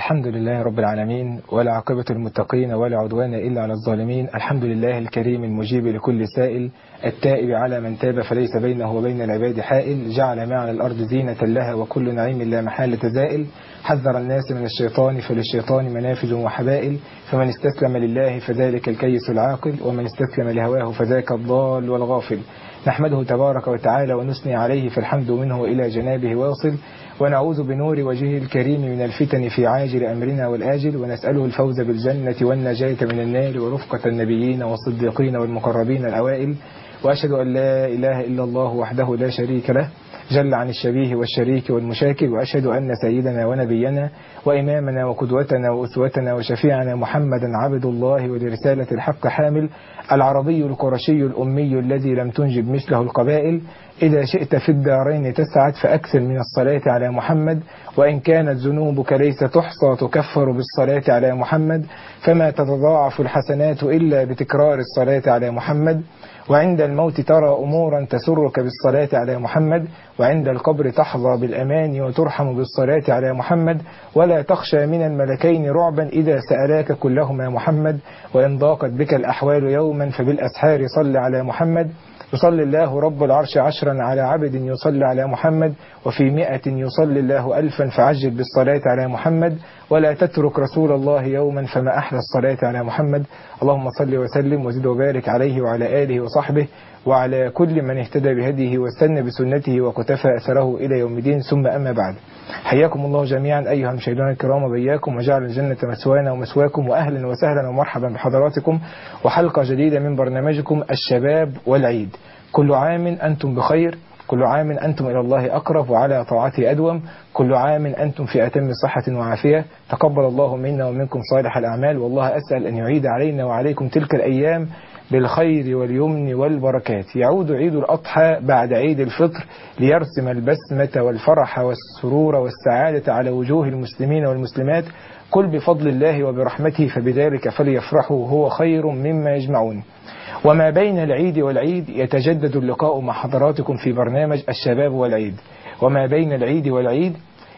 الحمد لله رب العالمين ولا عاقبة المتقين ولا عدوان إلا على الظالمين الحمد لله الكريم المجيب لكل سائل التائب على من تاب فليس بينه وبين العباد حائل جعل ما على الأرض زينة لها وكل نعيم لا محالة زائل حذر الناس من الشيطان فللشيطان منافذ وحبائل فمن استسلم لله فذلك الكيس العاقل ومن استسلم لهواه فذاك الضال والغافل نحمده تبارك وتعالى ونثني عليه فالحمد منه إلى جنابه واصل ونعوذ بنور وجهه الكريم من الفتن في عاجل أمرنا والآجل ونسأله الفوز بالجنة والنجاة من النار ورفقة النبيين والصديقين والمقربين الأوائل وأشهد أن لا إله إلا الله وحده لا شريك له جل عن الشبيه والشريك والمشاكل وأشهد أن سيدنا ونبينا وإمامنا وقدوتنا وأسوتنا وشفيعنا محمدا عبد الله ولرسالة الحق حامل العربي القرشي الأمي الذي لم تنجب مثله القبائل إذا شئت في الدارين تسعد فأكثر من الصلاة على محمد وإن كانت ذنوبك ليس تحصى تكفر بالصلاة على محمد فما تتضاعف الحسنات إلا بتكرار الصلاة على محمد وعند الموت ترى أمورا تسرك بالصلاة على محمد وعند القبر تحظى بالأمان وترحم بالصلاة على محمد ولا تخشى من الملكين رعبا إذا سألاك كلهما محمد وإن ضاقت بك الأحوال يوما فبالأسحار صل على محمد يصلي الله رب العرش عشرا على عبد يصلي على محمد وفي مئة يصلي الله ألفا فعجل بالصلاة على محمد ولا تترك رسول الله يوما فما أحلى الصلاة على محمد اللهم صل وسلم وزد وبارك عليه وعلى آله وصحبه وعلى كل من اهتدى بهديه واستنى بسنته وكتفى أثره إلى يوم الدين ثم أما بعد حياكم الله جميعا أيها المشاهدون الكرام وبياكم وجعل الجنة مسوانا ومسواكم وأهلا وسهلا ومرحبا بحضراتكم وحلقة جديدة من برنامجكم الشباب والعيد كل عام أنتم بخير كل عام أنتم إلى الله أقرب وعلى طاعته أدوم كل عام أنتم في أتم صحة وعافية تقبل الله منا ومنكم صالح الأعمال والله أسأل أن يعيد علينا وعليكم تلك الأيام بالخير واليمن والبركات يعود عيد الأضحى بعد عيد الفطر ليرسم البسمة والفرح والسرور والسعادة على وجوه المسلمين والمسلمات كل بفضل الله وبرحمته فبذلك فليفرحوا هو خير مما يجمعون وما بين العيد والعيد يتجدد اللقاء مع حضراتكم في برنامج الشباب والعيد وما بين العيد والعيد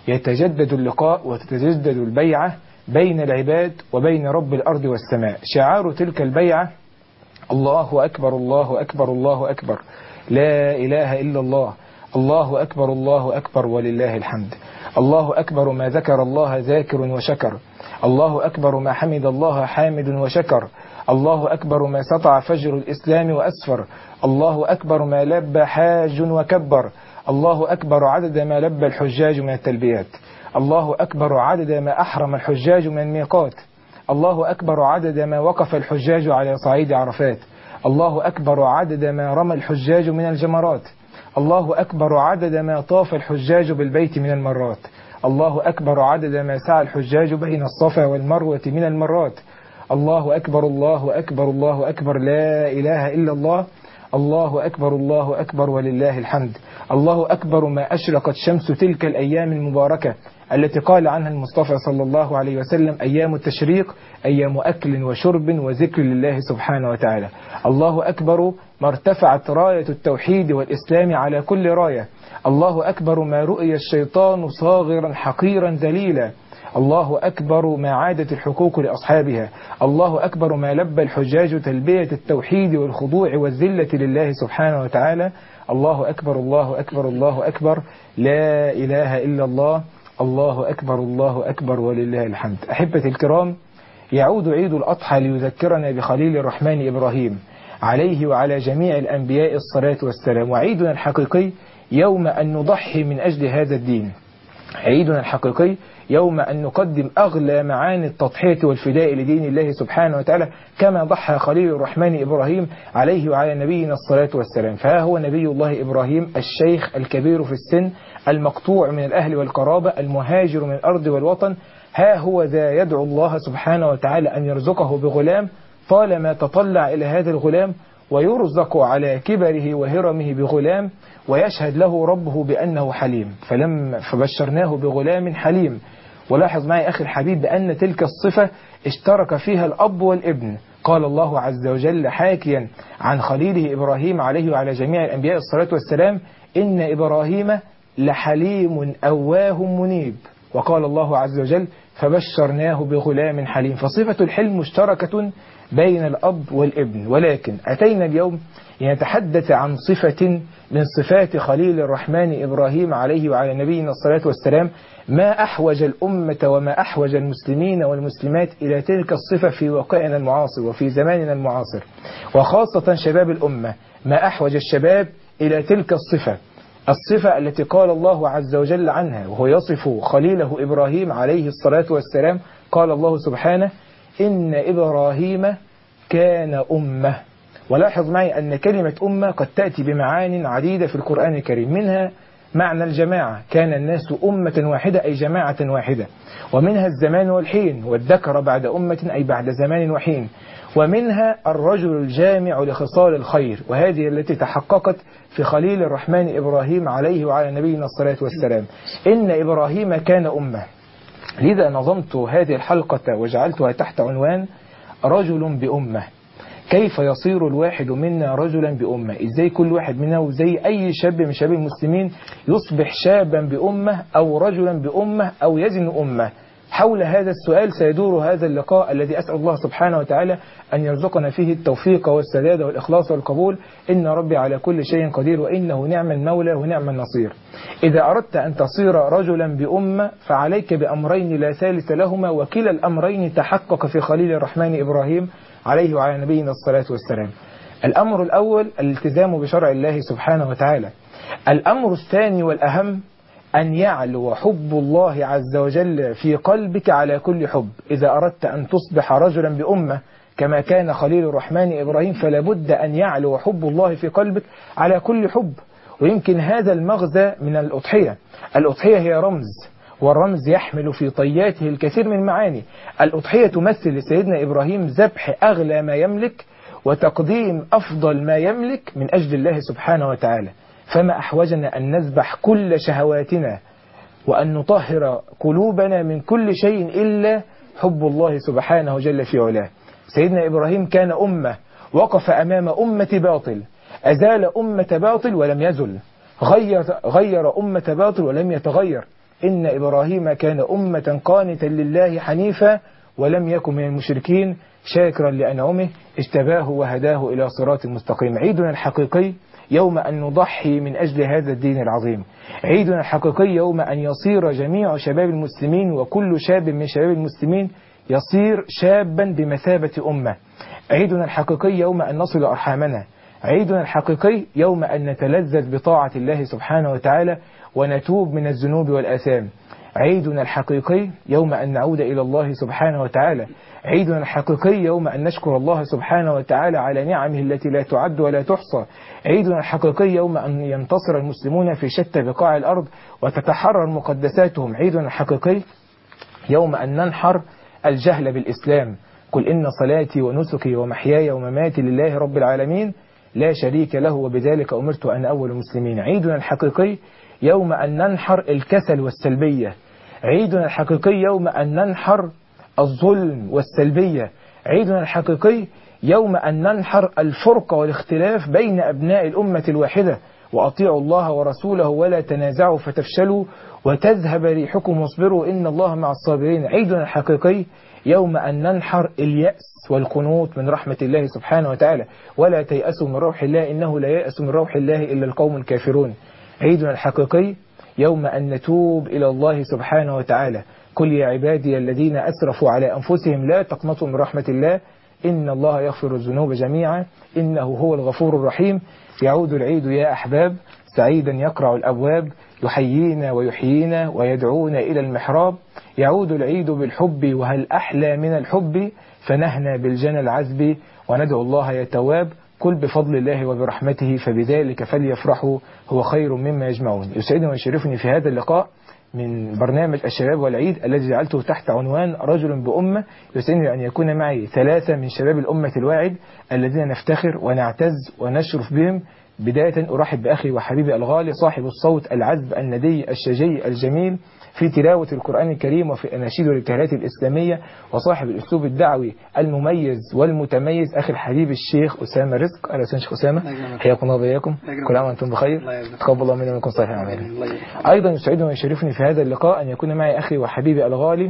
يتجدد اللقاء وتتجدد البيعة بين العباد وبين رب الأرض والسماء شعار تلك البيعة الله أكبر الله أكبر الله أكبر لا إله إلا الله الله أكبر الله أكبر ولله الحمد الله أكبر ما ذكر الله ذاكر وشكر الله أكبر ما حمد الله حامد وشكر الله أكبر ما سطع فجر الإسلام وأسفر الله أكبر ما لبى حاج وكبر الله أكبر عدد ما لبى الحجاج من التلبيات الله أكبر عدد ما أحرم الحجاج من الميقات الله أكبر عدد ما وقف الحجاج على صعيد عرفات الله أكبر عدد ما رمى الحجاج من الجمرات الله أكبر عدد ما طاف الحجاج بالبيت من المرات الله أكبر عدد ما سعى الحجاج بين الصفا والمروة من المرات الله أكبر الله أكبر الله أكبر لا إله إلا الله الله أكبر الله أكبر ولله الحمد الله أكبر ما أشرقت شمس تلك الأيام المباركة التي قال عنها المصطفى صلى الله عليه وسلم أيام التشريق أيام أكل وشرب وذكر لله سبحانه وتعالى الله أكبر ما ارتفعت راية التوحيد والإسلام على كل راية الله أكبر ما رؤي الشيطان صاغرا حقيرا ذليلا الله أكبر ما عادت الحقوق لأصحابها الله أكبر ما لبى الحجاج تلبية التوحيد والخضوع والذلة لله سبحانه وتعالى الله أكبر الله أكبر الله أكبر لا إله إلا الله الله أكبر الله أكبر ولله الحمد أحبتي الكرام يعود عيد الأضحى ليذكرنا بخليل الرحمن إبراهيم عليه وعلى جميع الأنبياء الصلاة والسلام وعيدنا الحقيقي يوم أن نضحي من أجل هذا الدين عيدنا الحقيقي يوم أن نقدم أغلى معاني التضحية والفداء لدين الله سبحانه وتعالى كما ضحى خليل الرحمن إبراهيم عليه وعلى نبينا الصلاة والسلام فها هو نبي الله إبراهيم الشيخ الكبير في السن المقطوع من الأهل والقرابة المهاجر من الأرض والوطن ها هو ذا يدعو الله سبحانه وتعالى أن يرزقه بغلام طالما تطلع إلى هذا الغلام ويرزق على كبره وهرمه بغلام ويشهد له ربه بأنه حليم فلم فبشرناه بغلام حليم ولاحظ معي أخي الحبيب بأن تلك الصفة اشترك فيها الأب والابن قال الله عز وجل حاكيا عن خليله إبراهيم عليه وعلى جميع الأنبياء الصلاة والسلام إن إبراهيم لحليم أواه منيب وقال الله عز وجل فبشرناه بغلام حليم فصفة الحلم مشتركة بين الأب والابن ولكن أتينا اليوم لنتحدث عن صفة من صفات خليل الرحمن إبراهيم عليه وعلى نبينا الصلاة والسلام ما أحوج الأمة وما أحوج المسلمين والمسلمات إلى تلك الصفة في واقعنا المعاصر وفي زماننا المعاصر وخاصة شباب الأمة ما أحوج الشباب إلى تلك الصفة الصفة التي قال الله عز وجل عنها وهو يصف خليله إبراهيم عليه الصلاة والسلام قال الله سبحانه إن إبراهيم كان أمة ولاحظ معي أن كلمة أمة قد تأتي بمعان عديدة في القرآن الكريم منها معنى الجماعة كان الناس أمة واحدة أي جماعة واحدة ومنها الزمان والحين والذكر بعد أمة أي بعد زمان وحين ومنها الرجل الجامع لخصال الخير وهذه التي تحققت في خليل الرحمن إبراهيم عليه وعلى نبينا الصلاة والسلام إن إبراهيم كان أمة لذا نظمت هذه الحلقة وجعلتها تحت عنوان رجل بأمة كيف يصير الواحد منا رجلا بأمة إزاي كل واحد منا وزي أي شاب من شباب المسلمين يصبح شابا بأمة أو رجلا بأمة أو يزن أمة حول هذا السؤال سيدور هذا اللقاء الذي أسأل الله سبحانه وتعالى أن يرزقنا فيه التوفيق والسداد والإخلاص والقبول إن ربي على كل شيء قدير وإنه نعم المولى ونعم النصير إذا أردت أن تصير رجلا بأمة فعليك بأمرين لا ثالث لهما وكلا الأمرين تحقق في خليل الرحمن إبراهيم عليه وعلى نبينا الصلاة والسلام الأمر الأول الالتزام بشرع الله سبحانه وتعالى الأمر الثاني والأهم أن يعلو حب الله عز وجل في قلبك على كل حب إذا أردت أن تصبح رجلا بأمة كما كان خليل الرحمن إبراهيم فلا بد أن يعلو حب الله في قلبك على كل حب ويمكن هذا المغزى من الأضحية الأضحية هي رمز والرمز يحمل في طياته الكثير من المعاني الأضحية تمثل لسيدنا إبراهيم ذبح أغلى ما يملك وتقديم أفضل ما يملك من أجل الله سبحانه وتعالى فما أحوجنا أن نذبح كل شهواتنا وأن نطهر قلوبنا من كل شيء إلا حب الله سبحانه جل في علاه سيدنا إبراهيم كان أمة وقف أمام أمة باطل أزال أمة باطل ولم يزل غير, غير أمة باطل ولم يتغير إن إبراهيم كان أمة قانتا لله حنيفا ولم يكن من المشركين شاكرا لأنعمه اجتباه وهداه إلى صراط مستقيم عيدنا الحقيقي يوم أن نضحي من أجل هذا الدين العظيم عيدنا الحقيقي يوم أن يصير جميع شباب المسلمين وكل شاب من شباب المسلمين يصير شابا بمثابة أمة عيدنا الحقيقي يوم أن نصل أرحامنا عيدنا الحقيقي يوم أن نتلذذ بطاعة الله سبحانه وتعالى ونتوب من الذنوب والآثام عيدنا الحقيقي يوم أن نعود إلى الله سبحانه وتعالى عيدنا الحقيقي يوم أن نشكر الله سبحانه وتعالى على نعمه التي لا تعد ولا تحصى عيدنا الحقيقي يوم أن ينتصر المسلمون في شتى بقاع الأرض وتتحرر مقدساتهم عيدنا الحقيقي يوم أن ننحر الجهل بالإسلام قل إن صلاتي ونسكي ومحياي ومماتي لله رب العالمين لا شريك له وبذلك أمرت أن أول المسلمين عيدنا الحقيقي يوم أن ننحر الكسل والسلبية عيدنا الحقيقي يوم أن ننحر الظلم والسلبية عيدنا الحقيقي يوم أن ننحر الفرقة والاختلاف بين أبناء الأمة الواحدة وأطيعوا الله ورسوله ولا تنازعوا فتفشلوا وتذهب ريحكم واصبروا إن الله مع الصابرين عيدنا الحقيقي يوم أن ننحر اليأس والقنوط من رحمة الله سبحانه وتعالى ولا تيأسوا من روح الله إنه لا يأس من روح الله إلا القوم الكافرون عيدنا الحقيقي يوم أن نتوب إلى الله سبحانه وتعالى قل يا عبادي الذين أسرفوا على أنفسهم لا تقنطوا من رحمة الله إن الله يغفر الذنوب جميعا إنه هو الغفور الرحيم يعود العيد يا أحباب سعيدا يقرع الأبواب يحيينا ويحيينا ويدعونا إلى المحراب يعود العيد بالحب وهل أحلى من الحب فنهنا بالجنى العذب وندعو الله يا تواب قل بفضل الله وبرحمته فبذلك فليفرحوا هو خير مما يجمعون يسعدني ويشرفني في هذا اللقاء من برنامج الشباب والعيد الذي جعلته تحت عنوان رجل بأمة يسعدني أن يكون معي ثلاثة من شباب الأمة الواعد الذين نفتخر ونعتز ونشرف بهم بداية أرحب بأخي وحبيبي الغالي صاحب الصوت العذب الندي الشجي الجميل في تلاوة القرآن الكريم وفي الأناشيد والابتهالات الإسلامية وصاحب الأسلوب الدعوي المميز والمتميز أخي الحبيب الشيخ أسامة رزق أهلا وسهلا شيخ أسامة حياكم الله وبياكم كل عام وأنتم بخير تقبل الله منا ومنكم صالح الأعمال أيضا يسعدني ويشرفني في هذا اللقاء أن يكون معي أخي وحبيبي الغالي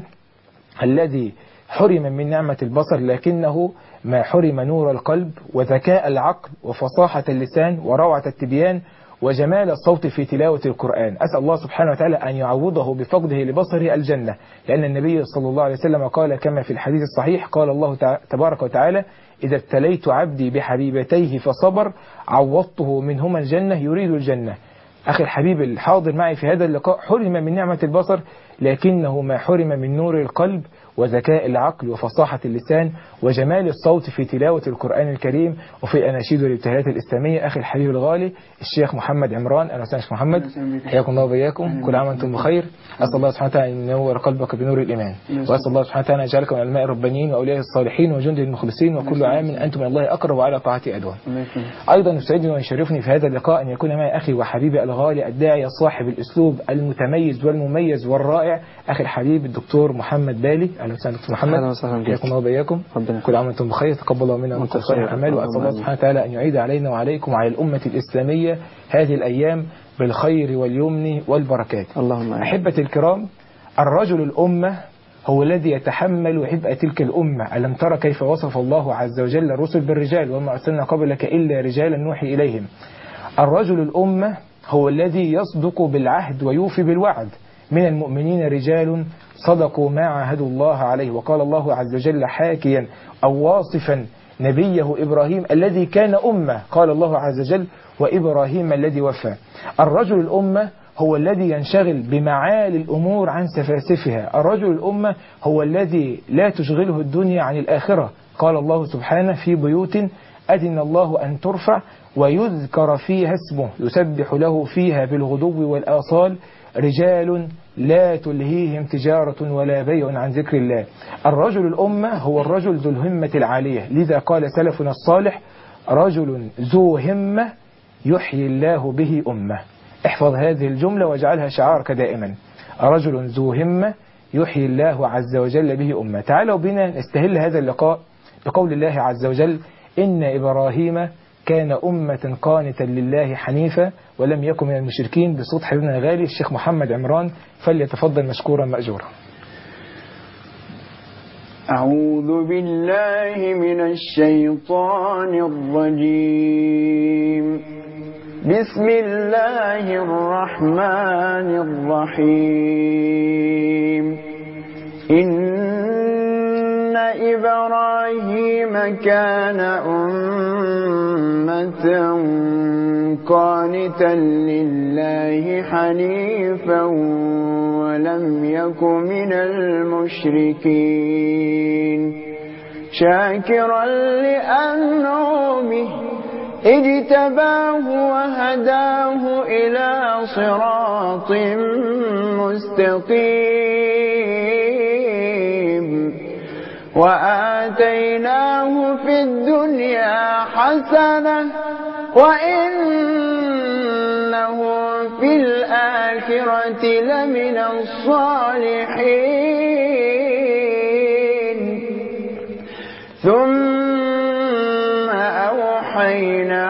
الذي حرم من نعمة البصر لكنه ما حرم نور القلب وذكاء العقل وفصاحة اللسان وروعة التبيان وجمال الصوت في تلاوة القرآن أسأل الله سبحانه وتعالى أن يعوضه بفقده لبصره الجنة لأن النبي صلى الله عليه وسلم قال كما في الحديث الصحيح قال الله تبارك وتعالى إذا ابتليت عبدي بحبيبتيه فصبر عوضته منهما الجنة يريد الجنة أخي الحبيب الحاضر معي في هذا اللقاء حرم من نعمة البصر لكنه ما حرم من نور القلب وذكاء العقل وفصاحة اللسان وجمال الصوت في تلاوة القرآن الكريم وفي الأناشيد والابتهالات الإسلامية أخي الحبيب الغالي الشيخ محمد عمران أهلا وسهلا شيخ محمد حياكم الله وبياكم كل عام وأنتم بخير أسأل الله سبحانه وتعالى أن ينور قلبك بنور الإيمان وأسأل الله سبحانه وتعالى أن يجعلك من العلماء الربانيين وأولياء الصالحين وجنده المخلصين وكل عام أنتم من الله أقرب وعلى طاعته أدوم أيضا يسعدني ويشرفني في هذا اللقاء أن يكون معي أخي وحبيبي الغالي الداعية صاحب الأسلوب المتميز والمميز والرائع أخي الحبيب الدكتور محمد بالي أهلا وسهلا دكتور محمد اهلا وسهلا بك حياكم الله وبياكم كل عام وانتم بخير تقبل الله منا ومنكم صالح الاعمال واسال الله سبحانه وتعالى ان يعيد علينا وعليكم وعلى الامه الاسلاميه هذه الايام بالخير واليمن والبركات اللهم آمين. احبتي الكرام الرجل الامه هو الذي يتحمل عبء تلك الأمة ألم ترى كيف وصف الله عز وجل الرسل بالرجال وما أرسلنا قبلك إلا رجالا نوحي إليهم الرجل الأمة هو الذي يصدق بالعهد ويوفي بالوعد من المؤمنين رجال صدقوا ما عاهدوا الله عليه وقال الله عز وجل حاكيا أو واصفا نبيه إبراهيم الذي كان أمة قال الله عز وجل وإبراهيم الذي وفى الرجل الأمة هو الذي ينشغل بمعالي الأمور عن سفاسفها الرجل الأمة هو الذي لا تشغله الدنيا عن الآخرة قال الله سبحانه في بيوت أذن الله أن ترفع ويذكر فيها اسمه يسبح له فيها بالغدو والآصال رجال لا تلهيهم تجارة ولا بيع عن ذكر الله الرجل الأمة هو الرجل ذو الهمة العالية لذا قال سلفنا الصالح رجل ذو همة يحيي الله به أمة احفظ هذه الجملة واجعلها شعارك دائما رجل ذو همة يحيي الله عز وجل به أمة تعالوا بنا نستهل هذا اللقاء بقول الله عز وجل إن إبراهيم كان أمة قانتا لله حنيفا ولم يكن من المشركين بصوت حبيبنا الغالي الشيخ محمد عمران فليتفضل مشكورا مأجورا أعوذ بالله من الشيطان الرجيم بسم الله الرحمن الرحيم إن إبراهيم كان أمة قانتا لله حنيفا ولم يك من المشركين شاكرا لأنعمه اجتباه وهداه إلى صراط مستقيم وآتيناه في الدنيا حسنة وإنه في الآخرة لمن الصالحين ثم أوحينا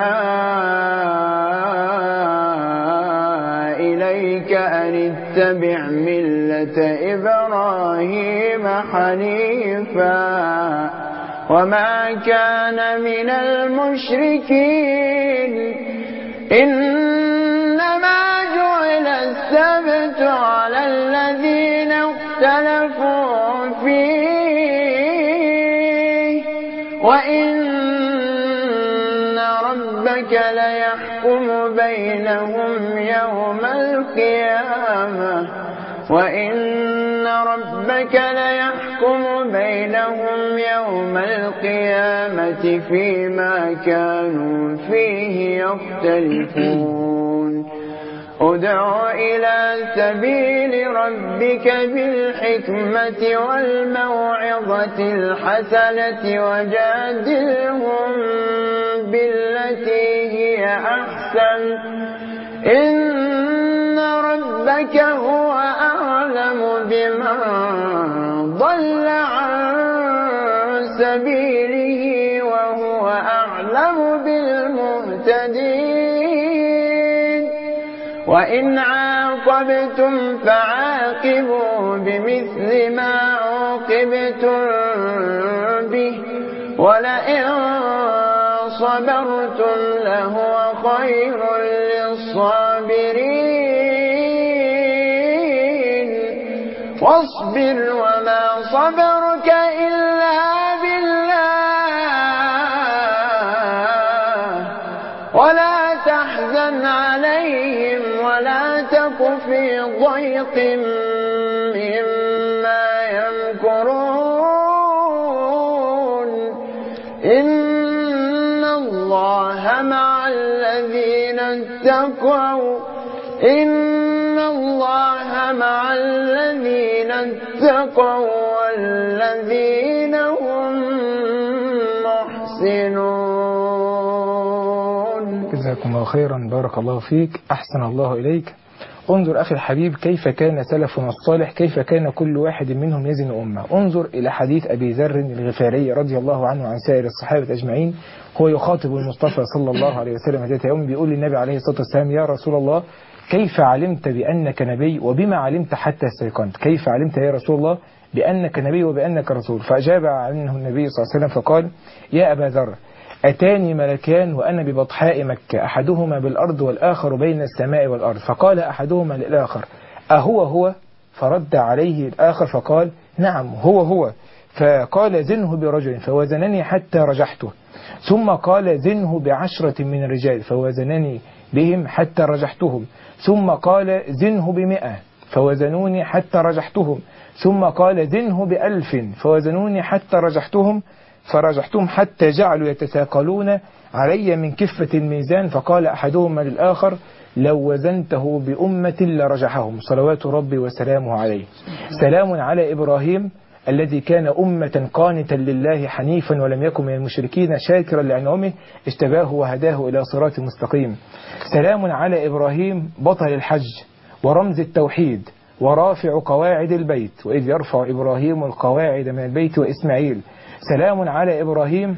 إليك أن اتبع ملة إبراهيم حنيفا وما كان من المشركين إنما جعل السبت على الذين اختلفوا فيه وإن ربك ليحكم بينهم يوم القيامة وإن ربك ليحكم بينهم يوم القيامة فيما كانوا فيه يختلفون ادع إلى سبيل ربك بالحكمة والموعظة الحسنة وجادلهم بالتي هي أحسن أحسن إن ربك هو أعلم بمن ضل عن سبيله وهو أعلم بالمهتدين وإن عاقبتم فعاقبوا بمثل ما عوقبتم به ولئن صبرتم لهو خير للصابرين واصبر وما صبرك إلا بالله ولا تحزن عليهم ولا تك في ضيق مما يمكرون إن الله مع الذين اتقوا إن الله مع الذين اتقوا والذين هم محسنون جزاكم الله خيرا بارك الله فيك أحسن الله إليك انظر أخي الحبيب كيف كان سلفنا الصالح كيف كان كل واحد منهم يزن أمة انظر إلى حديث أبي ذر الغفاري رضي الله عنه وعن سائر الصحابة أجمعين هو يخاطب المصطفى صلى الله عليه وسلم ذات يوم بيقول للنبي عليه الصلاة والسلام يا رسول الله كيف علمت بأنك نبي وبما علمت حتى استيقنت كيف علمت يا رسول الله بأنك نبي وبأنك رسول فأجاب عنه النبي صلى الله عليه وسلم فقال يا أبا ذر أتاني ملكان وأنا ببطحاء مكة أحدهما بالأرض والآخر بين السماء والأرض فقال أحدهما للآخر أهو هو فرد عليه الآخر فقال نعم هو هو فقال زنه برجل فوزنني حتى رجحته ثم قال زنه بعشرة من الرجال فوزنني بهم حتى رجحتهم ثم قال زنه بمئة فوزنوني حتى رجحتهم ثم قال زنه بألف فوزنوني حتى رجحتهم فرجحتهم حتى جعلوا يتثاقلون علي من كفة الميزان فقال أحدهما للآخر لو وزنته بأمة لرجحهم صلوات ربي وسلامه عليه سلام على إبراهيم الذي كان أمة قانتا لله حنيفا ولم يكن من المشركين شاكرا لأنعمه اجتباه وهداه إلى صراط مستقيم سلام على إبراهيم بطل الحج ورمز التوحيد ورافع قواعد البيت وإذ يرفع إبراهيم القواعد من البيت وإسماعيل سلام على إبراهيم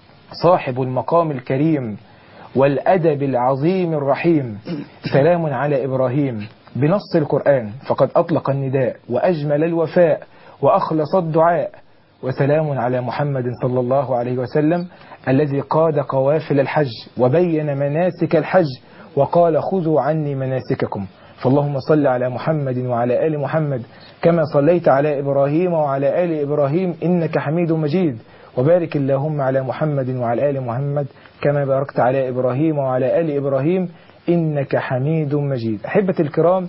صاحب المقام الكريم والأدب العظيم الرحيم سلام على إبراهيم بنص القرآن فقد أطلق النداء وأجمل الوفاء وأخلص الدعاء وسلام على محمد صلى الله عليه وسلم الذي قاد قوافل الحج وبين مناسك الحج وقال خذوا عني مناسككم فاللهم صل على محمد وعلى آل محمد كما صليت على إبراهيم وعلى آل إبراهيم إنك حميد مجيد وبارك اللهم على محمد وعلى آل محمد كما باركت على إبراهيم وعلى آل إبراهيم إنك حميد مجيد أحبة الكرام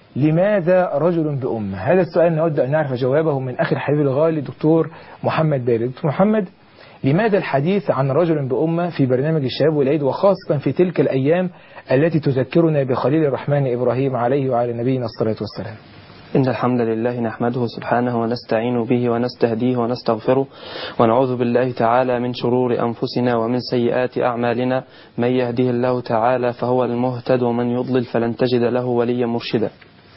لماذا رجل بأمة هذا السؤال نود أن نعرف جوابه من أخي الحبيب الغالي دكتور محمد بارد دكتور محمد لماذا الحديث عن رجل بأمة في برنامج الشباب والعيد وخاصة في تلك الأيام التي تذكرنا بخليل الرحمن إبراهيم عليه وعلى نبينا الصلاة والسلام إن الحمد لله نحمده سبحانه ونستعين به ونستهديه ونستغفره ونعوذ بالله تعالى من شرور أنفسنا ومن سيئات أعمالنا من يهده الله تعالى فهو المهتد ومن يضلل فلن تجد له وليا مرشدا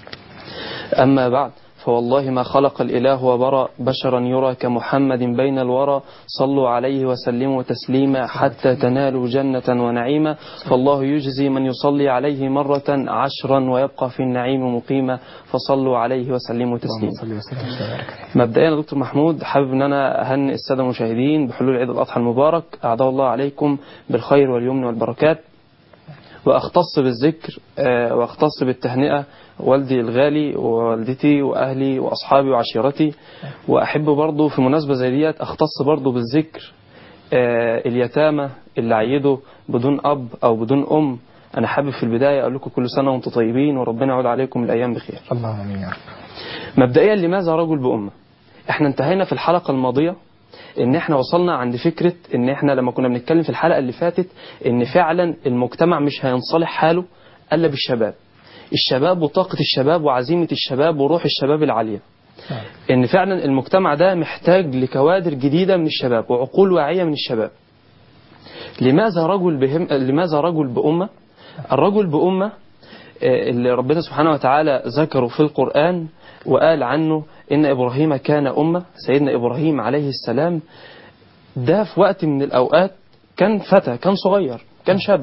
أما بعد فوالله ما خلق الإله وبرى بشرا يرى كمحمد بين الورى صلوا عليه وسلموا تسليما حتى تنالوا جنة ونعيما فالله يجزي من يصلي عليه مرة عشرا ويبقى في النعيم مقيما فصلوا عليه وسلموا تسليما صلى الله عليه وسلم مبدئيا يا دكتور محمود حابب ان انا اهنئ الساده المشاهدين بحلول عيد الاضحى المبارك اعاد الله عليكم بالخير واليمن والبركات واختص بالذكر آه، واختص بالتهنئه والدي الغالي ووالدتي واهلي واصحابي وعشيرتي واحب برضه في مناسبه زي ديت اختص برضه بالذكر آه، اليتامى اللي عيدوا بدون اب او بدون ام انا حابب في البدايه اقول لكم كل سنه وانتم طيبين وربنا يعود عليكم الايام بخير اللهم امين يا رب مبدئيا لماذا رجل بأمة احنا انتهينا في الحلقة الماضية ان احنا وصلنا عند فكرة ان احنا لما كنا بنتكلم في الحلقة اللي فاتت ان فعلا المجتمع مش هينصلح حاله الا بالشباب الشباب وطاقة الشباب وعزيمة الشباب وروح الشباب العالية نعم. ان فعلا المجتمع ده محتاج لكوادر جديدة من الشباب وعقول واعية من الشباب لماذا رجل بهم لماذا رجل بأمة الرجل بأمة آه، اللي ربنا سبحانه وتعالى ذكره في القرآن وقال عنه إن إبراهيم كان أمة سيدنا إبراهيم عليه السلام ده في وقت من الأوقات كان فتى كان صغير كان شاب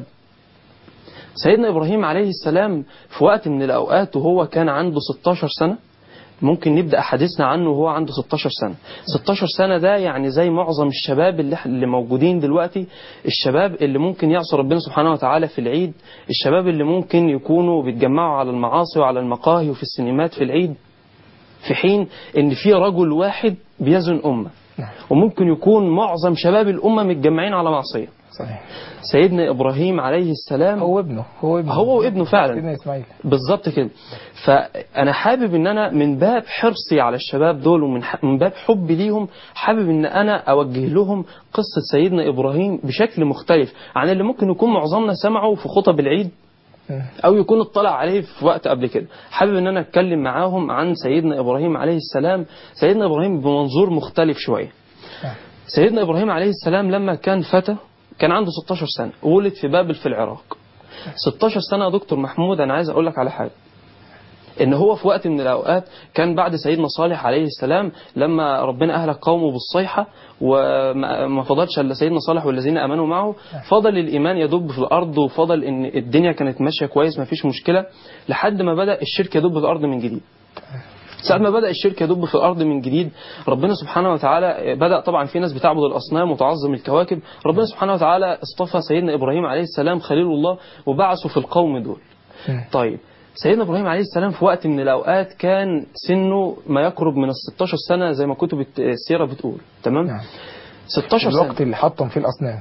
سيدنا إبراهيم عليه السلام في وقت من الأوقات وهو كان عنده 16 سنة ممكن نبدأ حديثنا عنه وهو عنده 16 سنة 16 سنة ده يعني زي معظم الشباب اللي, اللي موجودين دلوقتي الشباب اللي ممكن يعصوا ربنا سبحانه وتعالى في العيد الشباب اللي ممكن يكونوا بيتجمعوا على المعاصي وعلى المقاهي وفي السينمات في العيد في حين ان في رجل واحد بيزن أمة نعم. وممكن يكون معظم شباب الأمة متجمعين على معصية صحيح سيدنا إبراهيم عليه السلام هو ابنه هو ابنه هو وابنه فعلا سيدنا إسماعيل بالظبط كده فانا حابب ان انا من باب حرصي على الشباب دول ومن ح- من باب حبي ليهم حابب ان انا اوجه لهم قصه سيدنا ابراهيم بشكل مختلف عن اللي ممكن يكون معظمنا سمعه في خطب العيد مم. او يكون اطلع عليه في وقت قبل كده حابب ان انا اتكلم معاهم عن سيدنا ابراهيم عليه السلام سيدنا ابراهيم بمنظور مختلف شويه نعم. سيدنا ابراهيم عليه السلام لما كان فتى كان عنده 16 سنه ولد في بابل في العراق 16 سنه يا دكتور محمود انا عايز اقول لك على حاجه ان هو في وقت من الاوقات كان بعد سيدنا صالح عليه السلام لما ربنا اهلك قومه بالصيحه وما ما فضلش الا سيدنا صالح والذين امنوا معه فضل الايمان يدب في الارض وفضل ان الدنيا كانت ماشيه كويس ما فيش مشكله لحد ما بدا الشرك يدب في الارض من جديد ساعة ما بدأ الشرك يدب في الأرض من جديد ربنا سبحانه وتعالى بدأ طبعا في ناس بتعبد الأصنام وتعظم الكواكب ربنا سبحانه وتعالى اصطفى سيدنا إبراهيم عليه السلام خليل الله وبعثه في القوم دول مم. طيب سيدنا ابراهيم عليه السلام في وقت من الاوقات كان سنه ما يقرب من ال 16 سنه زي ما كتب الت- السيره بتقول تمام نعم 16 الوقت سنه اللي حطم فيه الأصنام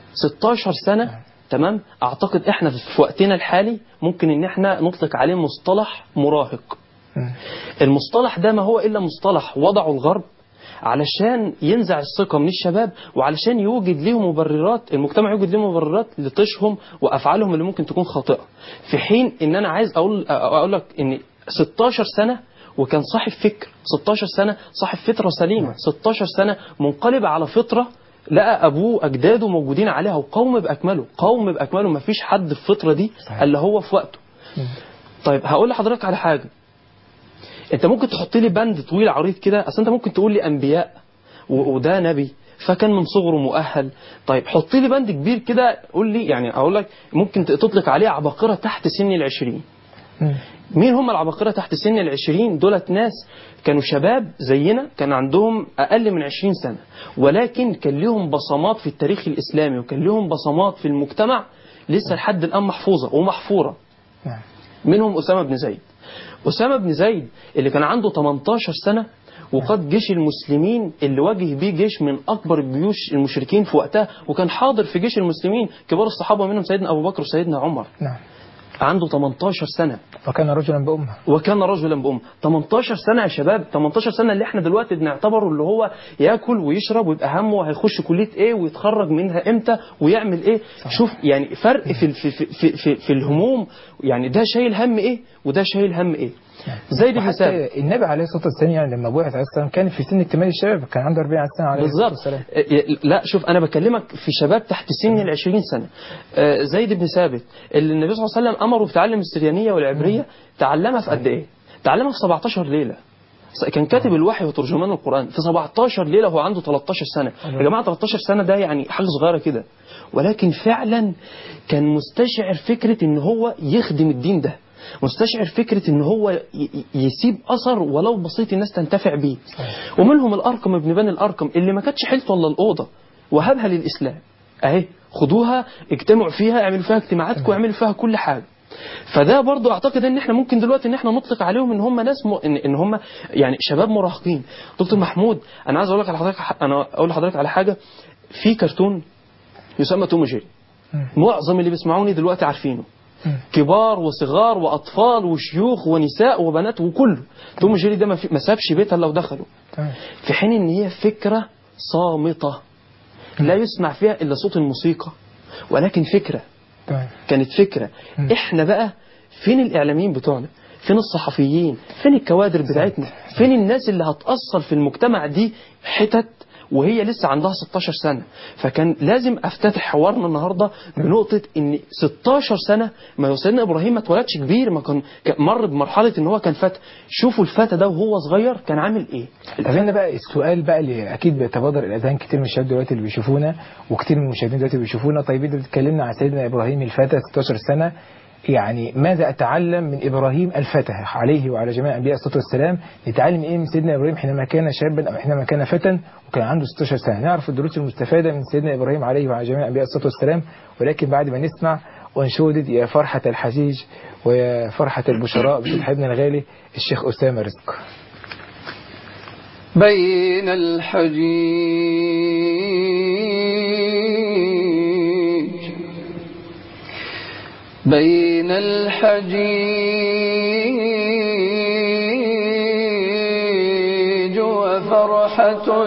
16 سنه تمام اعتقد احنا في وقتنا الحالي ممكن ان احنا نطلق عليه مصطلح مراهق مم. المصطلح ده ما هو الا مصطلح وضعه الغرب علشان ينزع الثقة من الشباب وعلشان يوجد لهم مبررات المجتمع يوجد لهم مبررات لطشهم وأفعالهم اللي ممكن تكون خاطئة في حين إن أنا عايز أقول أقول لك إن 16 سنة وكان صاحب فكر 16 سنة صاحب فطرة سليمة 16 سنة منقلب على فطرة لقى أبوه أجداده موجودين عليها وقوم بأكمله قوم بأكمله ما فيش حد في الفطرة دي صحيح. إلا هو في وقته طيب هقول لحضرتك على حاجة انت ممكن تحط لي بند طويل عريض كده اصل انت ممكن تقول لي انبياء و- وده نبي فكان من صغره مؤهل طيب حط لي بند كبير كده قول لي يعني اقول لك ممكن ت- تطلق عليه عباقرة تحت سن العشرين مم. مين هم العباقرة تحت سن العشرين دولت ناس كانوا شباب زينا كان عندهم أقل من عشرين سنة ولكن كان لهم بصمات في التاريخ الإسلامي وكان لهم بصمات في المجتمع لسه لحد الآن محفوظة ومحفورة نعم منهم أسامة بن زيد أسامة بن زيد اللي كان عنده 18 سنة وقاد جيش المسلمين اللي واجه بيه جيش من أكبر الجيوش المشركين في وقتها وكان حاضر في جيش المسلمين كبار الصحابة منهم سيدنا أبو بكر وسيدنا عمر نعم عنده 18 سنة وكان رجلا بأمه وكان رجلا بأم 18 سنة يا شباب 18 سنة اللي احنا دلوقتي بنعتبره اللي هو ياكل ويشرب ويبقى همه هيخش كلية ايه ويتخرج منها امتى ويعمل ايه شوف يعني فرق في في في في, في, في الهموم يعني ده شايل هم ايه وده شايل هم ايه زيد بن ثابت وحتى النبي عليه الصلاة والسلام يعني لما بعث عليه السلام كان في سن اكتمال الشباب كان عنده 40 سنة عليه الصلاة بالظبط والسلام إيه، لا شوف انا بكلمك في شباب تحت سن ال 20 سنه آه، زيد بن ثابت اللي النبي صلى الله عليه وسلم امره بتعلم السريانيه والعبريه تعلمها في قد ايه؟ تعلمها في 17 ليله كان كاتب الوحي وترجمان القران في 17 ليله وهو عنده 13 سنه يا جماعه 13 سنه ده يعني حاجه صغيره كده ولكن فعلا كان مستشعر فكره ان هو يخدم الدين ده مستشعر فكرة ان هو ي- ي- يسيب اثر ولو بسيط الناس تنتفع بيه ومنهم الارقم ابن بني الارقم اللي ما كانتش حيلته الا الاوضه وهبها للاسلام اهي خدوها اجتمعوا فيها اعملوا فيها اجتماعاتكم واعملوا فيها كل حاجه فده برضو اعتقد ان احنا ممكن دلوقتي ان احنا نطلق عليهم ان هم ناس م... ان, إن هم يعني شباب مراهقين دكتور محمود انا عايز اقول لك على حضرتك انا اقول لحضرتك على حاجه في كرتون يسمى توم وجيري معظم اللي بيسمعوني دلوقتي عارفينه كبار وصغار واطفال وشيوخ ونساء وبنات وكله توم وجيري ده ما, في... ما سابش بيت الا ودخلوا تمام في حين ان هي فكره صامته لا يسمع فيها الا صوت الموسيقى ولكن فكره تمام كانت فكرة مم. احنا بقى فين الاعلاميين بتوعنا فين الصحفيين فين الكوادر بتاعتنا فين الناس اللي هتأثر في المجتمع دي حتت وهي لسه عندها 16 سنة فكان لازم افتتح حوارنا النهاردة بنقطة ان 16 سنة ما سيدنا ابراهيم ما اتولدش كبير ما كان كان مر بمرحلة ان هو كان فتى شوفوا الفتى ده وهو صغير كان عامل ايه طب هنا بقى السؤال بقى اللي اكيد بيتبادر الاذهان كتير من الشباب دلوقتي اللي بيشوفونا وكتير من المشاهدين دلوقتي اللي بيشوفونا طيب انت بتتكلمنا عن سيدنا ابراهيم الفتى 16 سنه يعني ماذا اتعلم من ابراهيم الفتى عليه وعلى جميع الانبياء الصلاه والسلام نتعلم ايه من سيدنا ابراهيم حينما كان شابا او حينما كان فتى وكان عنده 16 سنه نعرف الدروس المستفاده من سيدنا ابراهيم عليه وعلى جميع الانبياء الصلاه والسلام ولكن بعد ما نسمع وانشودد يا فرحه الحجيج ويا فرحه البشراء بصوت حبيبنا الغالي الشيخ اسامه رزق بين الحجيج بين الحجيج وفرحة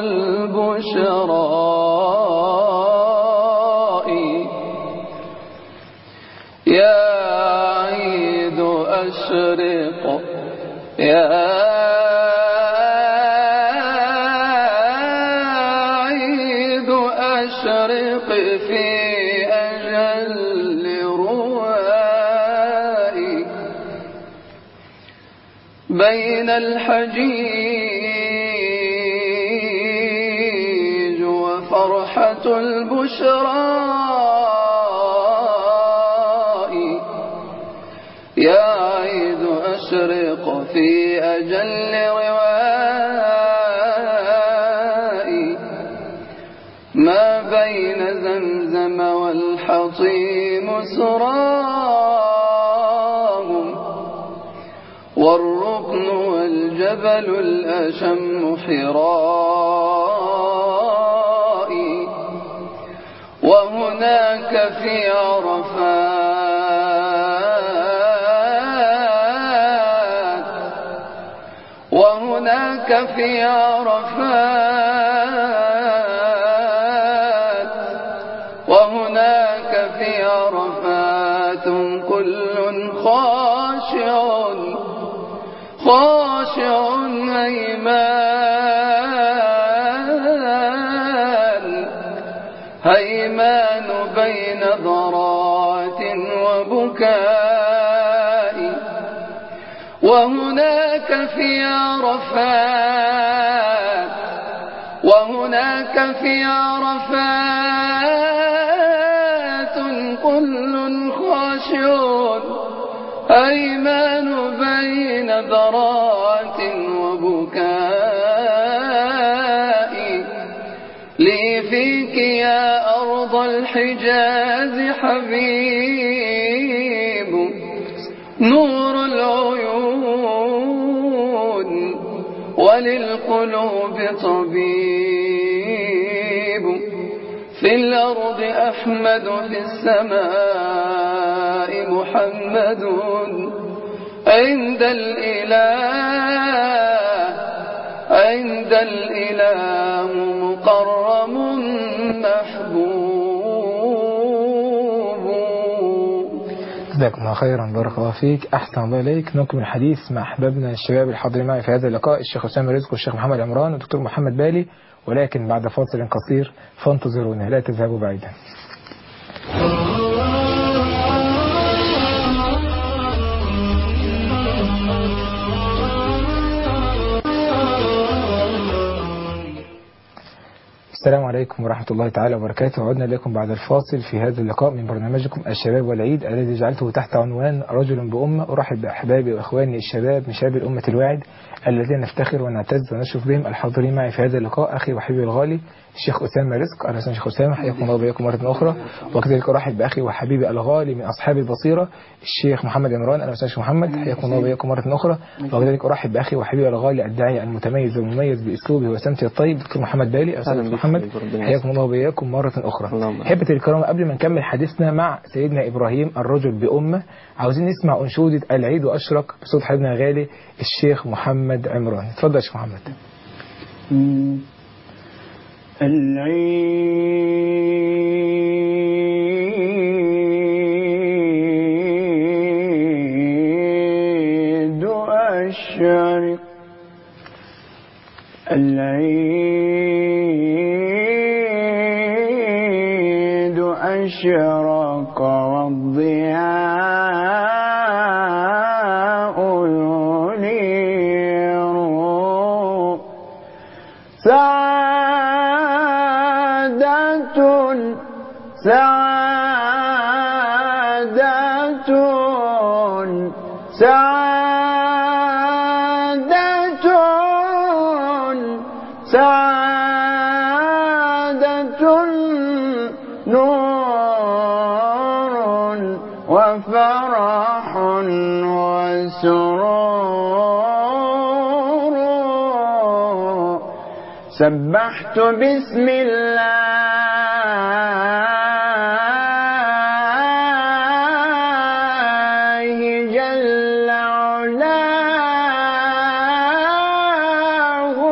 البشراء يا عيد أشرق يا عيد أشرق في أجل روائي بين الحجيج وفرحة البشراء يا عيد أشرق في أجل روائي ما بين زمزم والحطيم سراهم والركن والجبل الأشم حرائي وهناك في عرفات وهناك في عرفات وهناك في عرفات كل خاشع خاشع هيمان هيمان بين ضرات وبكاء وهناك في عرفات وهناك في عرفات كل خاشع أيمان بين ذرات وبكاء لي فيك يا أرض الحجاز حبيب نور العيون وللقلوب طبيب في الأرض أحمد في السماء محمد عند الإله عند الإله مقرم محبوب جزاكم الله خيرا بارك الله فيك احسن الله اليك نكمل الحديث مع احبابنا الشباب الحاضرين معي في هذا اللقاء الشيخ اسامه رزق والشيخ محمد عمران والدكتور محمد بالي ولكن بعد فاصل قصير فانتظرونا لا تذهبوا بعيدا السلام عليكم ورحمة الله تعالى وبركاته عدنا إليكم بعد الفاصل في هذا اللقاء من برنامجكم الشباب والعيد الذي جعلته تحت عنوان رجل بأمة أرحب بأحبابي وإخواني الشباب من شباب الأمة الواعد الذين نفتخر ونعتز ونشرف بهم الحاضرين معي في هذا اللقاء أخي وحبيبي الغالي الشيخ أسامة رزق أهلا وسهلا شيخ أسامة حياكم الله وبياكم مرة أخرى وكذلك أرحب بأخي وحبيبي الغالي من أصحاب البصيرة الشيخ محمد عمران أهلا وسهلا شيخ محمد حياكم الله وبياكم مرة أخرى وكذلك أرحب بأخي وحبيبي الغالي الداعية المتميز والمميز بأسلوبه وسمته الطيب دكتور محمد بالي أهلا وسهلا أهلا شيخ بك محمد حبيبي، ربنا حياكم الله وبياكم مرة أخرى اللهم أحبتي الكرام قبل ما نكمل حديثنا مع سيدنا إبراهيم الرجل بأمة عاوزين نسمع أنشودة العيد وأشرق بصوت حبيبنا غالي الشيخ محمد عمران اتفضل يا شيخ محمد العيد أشرق العيد أشرق والضياء ينير سعادة سعادة سعادة سعادة نور وفرح وسرور سبحت بسم الله جل علاه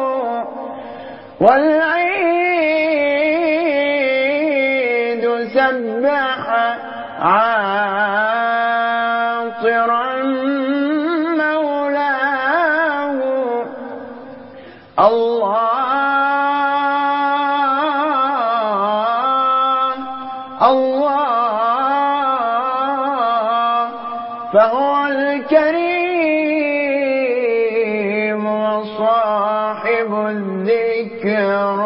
والعيد سبح عاطرا مولاه الله الله فهو الكريم وصاحب الذكر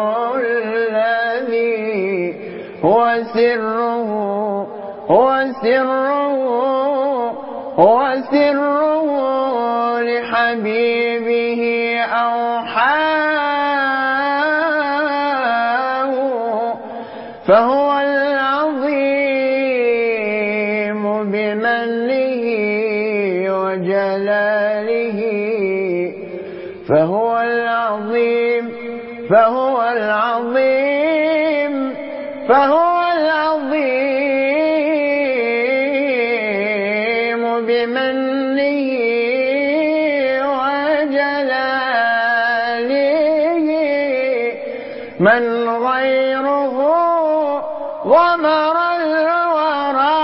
الذي هو سره هو سره هو سره لحبيبه أوحاه فهو العظيم بمنه وجلاله فهو العظيم فهو العظيم فهو العظيم بمنه وجلاله من غيره غمر الورى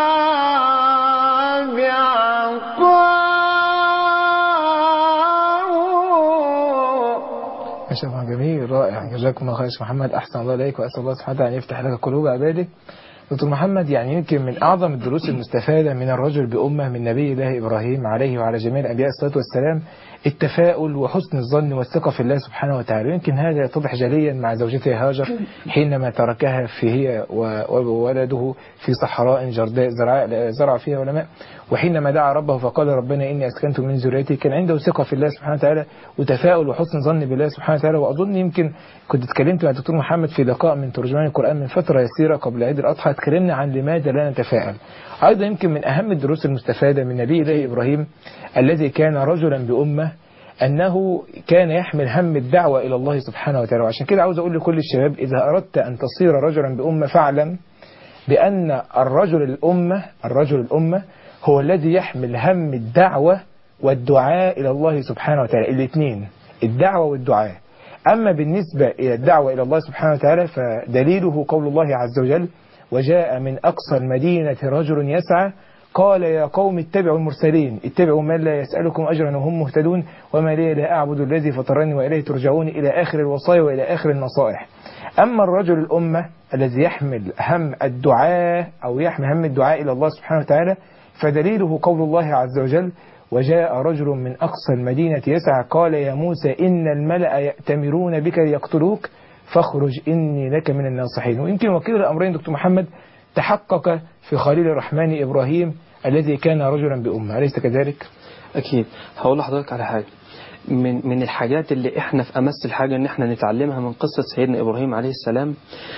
بعطاه ما شاء الله جميل رائع جزاكم الله خير يا شيخ محمد احسن الله اليك واسال الله سبحانه وتعالى ان يفتح لك قلوب عباده دكتور محمد يعني يمكن من اعظم الدروس المستفاده من الرجل بامه من نبي الله ابراهيم عليه وعلى جميع الانبياء الصلاه والسلام التفاؤل وحسن الظن والثقه في الله سبحانه وتعالى يمكن هذا يتضح جليا مع زوجته هاجر حينما تركها في هي و- وولده في صحراء جرداء زرع, زرع فيها علماء وحينما دعا ربه فقال ربنا اني اسكنت من ذريتي كان عنده ثقه في الله سبحانه وتعالى وتفاؤل وحسن ظن بالله سبحانه وتعالى واظن يمكن كنت اتكلمت مع الدكتور محمد في لقاء من ترجمان القران من فتره يسيره قبل عيد الاضحى اتكلمنا عن لماذا لا نتفائل ايضا يمكن من اهم الدروس المستفاده من نبي الله ابراهيم الذي كان رجلا بامه أنه كان يحمل هم الدعوة إلى الله سبحانه وتعالى وعشان كده عاوز أقول لكل الشباب إذا أردت أن تصير رجلا بأمة فاعلم بأن الرجل الأمة الرجل الأمة هو الذي يحمل هم الدعوة والدعاء إلى الله سبحانه وتعالى الاثنين الدعوة والدعاء أما بالنسبة إلى الدعوة إلى الله سبحانه وتعالى فدليله قول الله عز وجل وجاء من أقصى المدينة رجل يسعى قال يا قوم اتبعوا المرسلين اتبعوا من لا يسألكم أجرا وهم مهتدون وما لي لا أعبد الذي فطرني وإليه ترجعون إلى آخر الوصايا وإلى آخر النصائح أما الرجل الأمة الذي يحمل هم الدعاء أو يحمل هم الدعاء إلى الله سبحانه وتعالى فدليله قول الله عز وجل وجاء رجل من أقصى المدينة يسعى قال يا موسى إن الملأ يأتمرون بك ليقتلوك فاخرج إني لك من الناصحين ويمكن وكيل الأمرين دكتور محمد تحقق في خليل الرحمن إبراهيم الذي كان رجلا بأمة أليس كذلك؟ أكيد هقول لحضرتك على حاجة من من الحاجات اللي احنا في امس الحاجه ان احنا نتعلمها من قصه سيدنا ابراهيم عليه السلام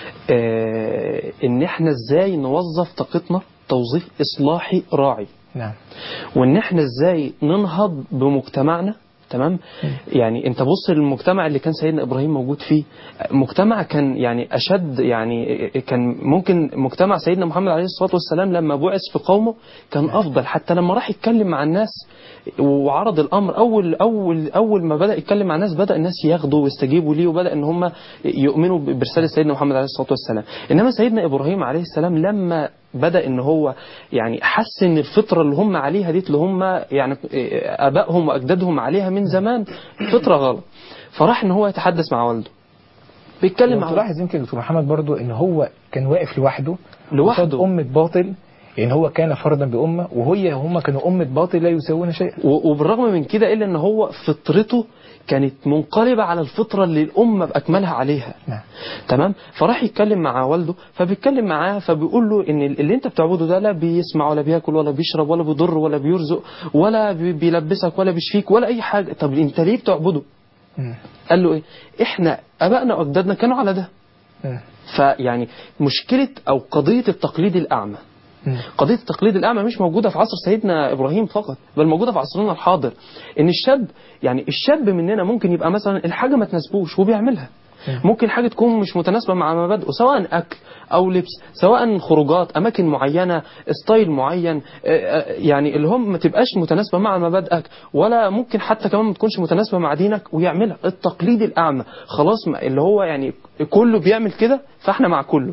اه ان احنا ازاي نوظف طاقتنا توظيف اصلاحي راعي نعم وان احنا ازاي ننهض بمجتمعنا تمام يعني انت بص للمجتمع اللي كان سيدنا ابراهيم موجود فيه مجتمع كان يعني اشد يعني كان ممكن مجتمع سيدنا محمد عليه الصلاه والسلام لما بعث في قومه كان افضل حتى لما راح يتكلم مع الناس وعرض الامر اول اول اول ما بدا يتكلم مع الناس بدا الناس ياخدوا ويستجيبوا ليه وبدا ان هم يؤمنوا برساله سيدنا محمد عليه الصلاه والسلام انما سيدنا ابراهيم عليه السلام لما بدا ان هو يعني حس ان الفطره اللي هم عليها ديت اللي هم يعني ابائهم واجدادهم عليها من زمان فطره غلط فراح ان هو يتحدث مع والده بيتكلم لو مع تلاحظ يمكن دكتور محمد برضو ان هو كان واقف لوحده لوحده. قصاد أمة باطل يعني هو كان فردا بأمة وهي هم كانوا أمة باطل لا يساوون شيئا و- وبالرغم من كده الا ان هو فطرته كانت منقلبه على الفطره اللي الامه باكملها عليها نعم. تمام فراح يتكلم مع والده فبيتكلم معاه فبيقول له ان اللي انت بتعبده ده لا بيسمع ولا بياكل ولا بيشرب ولا بيضر ولا بيرزق ولا بي- بيلبسك ولا بيشفيك ولا اي حاجه طب انت ليه بتعبده مم. قال له ايه احنا ابائنا واجدادنا كانوا على ده مم. فيعني مشكله او قضيه التقليد الاعمى مم. قضية التقليد الأعمى مش موجودة في عصر سيدنا إبراهيم فقط بل موجودة في عصرنا الحاضر إن الشاب يعني الشاب مننا ممكن يبقى مثلا الحاجة ما تناسبوش وبيعملها ممكن حاجة تكون مش متناسبة مع مبادئه سواء أكل أو لبس سواء خروجات أماكن معينة ستايل معين آه، آه، يعني اللي هم ما تبقاش متناسبة مع مبادئك ولا ممكن حتى كمان ما تكونش متناسبة مع دينك ويعملها التقليد الأعمى خلاص ما- اللي هو يعني كله بيعمل كده فاحنا مع كله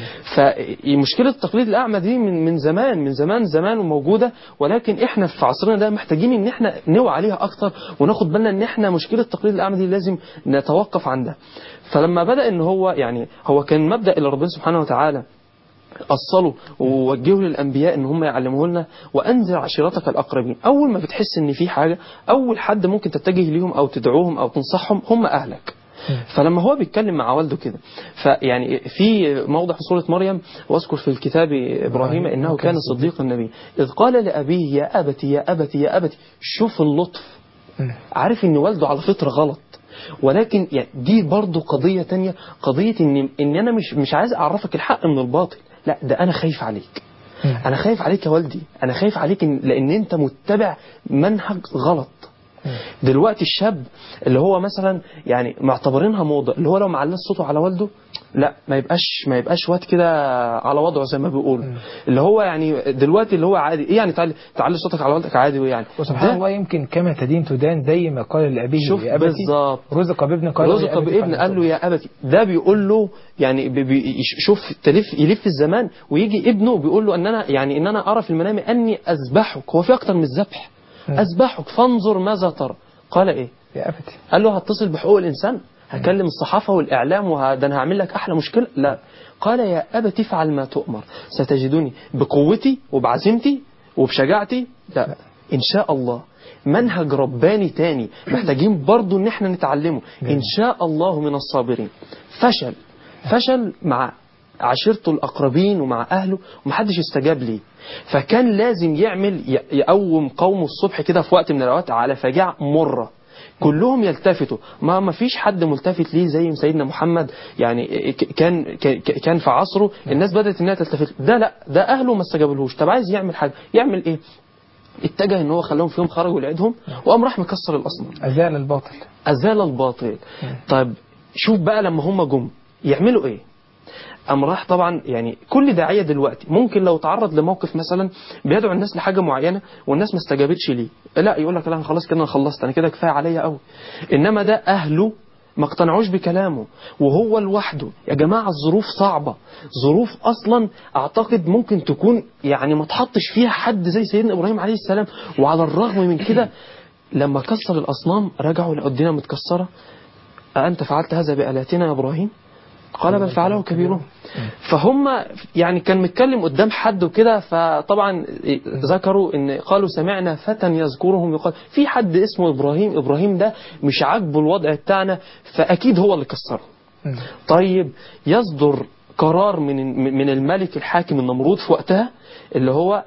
فمشكلة التقليد الأعمى دي من من زمان من زمان زمان وموجودة ولكن احنا في عصرنا ده محتاجين ان احنا نوعى عليها أكتر وناخد بالنا ان احنا مشكلة التقليد الأعمى دي لازم نتوقف عندها فلما بدأ ان هو يعني هو كان مبدأ اللي ربنا سبحانه وتعالى أصلوا ووجهوا للأنبياء إن هم يعلموه لنا وأنذر عشيرتك الأقربين أول ما بتحس إن في حاجة أول حد ممكن تتجه ليهم أو تدعوهم أو تنصحهم هم أهلك فلما هو بيتكلم مع والده كده فيعني في موضع في سورة مريم واذكر في الكتاب إبراهيم إنه كان صديق النبي إذ قال لأبيه يا أبتي يا أبتي يا أبتي شوف اللطف مم. عارف ان والده على فطره غلط ولكن يعني دي برضو قضية تانية قضية ان ان انا مش مش عايز اعرفك الحق من الباطل لا ده انا خايف عليك مم. انا خايف عليك يا والدي انا خايف عليك إن لان انت متبع منهج غلط دلوقتي الشاب اللي هو مثلا يعني معتبرينها موضه اللي هو لو معلش صوته على والده لا ما يبقاش ما يبقاش واد كده على وضعه زي ما بيقولوا اللي هو يعني دلوقتي اللي هو عادي ايه يعني تعلي تعلي صوتك على والدك عادي ويعني وسبحان ده الله يمكن كما تدين تدان زي ما قال لأبيه شوف يا أبتي بالظبط رزق بابن قال رزق يا أبتي بابن فعل قال له يا أبتي ده بيقول له يعني بي بي شوف تلف يلف الزمان ويجي ابنه بيقول له ان انا يعني ان انا ارى في المنام اني اذبحك هو في اكتر من الذبح مم. اذبحك فانظر ماذا ترى قال ايه يا أبتي قال له هتصل بحقوق الانسان هكلم الصحافه والاعلام وده انا هعمل لك احلى مشكله لا قال يا ابت افعل ما تؤمر ستجدني بقوتي وبعزيمتي وبشجاعتي لا ان شاء الله منهج رباني تاني محتاجين برضو ان احنا نتعلمه ان شاء الله من الصابرين فشل فشل مع عشيرته الأقربين ومع أهله ومحدش استجاب ليه فكان لازم يعمل ي- يقوم قومه الصبح كده في وقت من الأوقات على فجاعة مرة كلهم يلتفتوا ما ما فيش حد ملتفت ليه زي سيدنا محمد يعني ك- كان ك- كان في عصره الناس بدأت انها تلتفت له. ده لا ده اهله ما استجابلهوش طب عايز يعمل حاجه يعمل ايه اتجه ان هو خلاهم في يوم خرجوا لعيدهم وقام راح مكسر الاصنام أزال الباطل أزال الباطل طيب شوف بقى لما هم جم يعملوا إيه أم راح طبعا يعني كل داعية دلوقتي ممكن لو تعرض لموقف مثلا بيدعو الناس لحاجة معينة والناس ما استجابتش ليه لا يقول لك لا أنا خلاص كده أنا خلصت أنا كده كفاية عليا قوي إنما ده أهله ما اقتنعوش بكلامه وهو لوحده يا جماعة الظروف صعبة ظروف أصلا أعتقد ممكن تكون يعني ما تحطش فيها حد زي سيدنا إبراهيم عليه السلام وعلى الرغم من كده لما كسر الأصنام رجعوا لقوا الدنيا متكسرة أأنت فعلت هذا بآلاتنا يا إبراهيم قال بل فعله كبيرهم فهم يعني كان متكلم قدام حد وكده فطبعا ذكروا ان قالوا سمعنا فتى يذكرهم يقال في حد اسمه ابراهيم ابراهيم ده مش عاجبه الوضع بتاعنا فاكيد هو اللي كسره مم. طيب يصدر قرار من من الملك الحاكم النمرود في وقتها اللي هو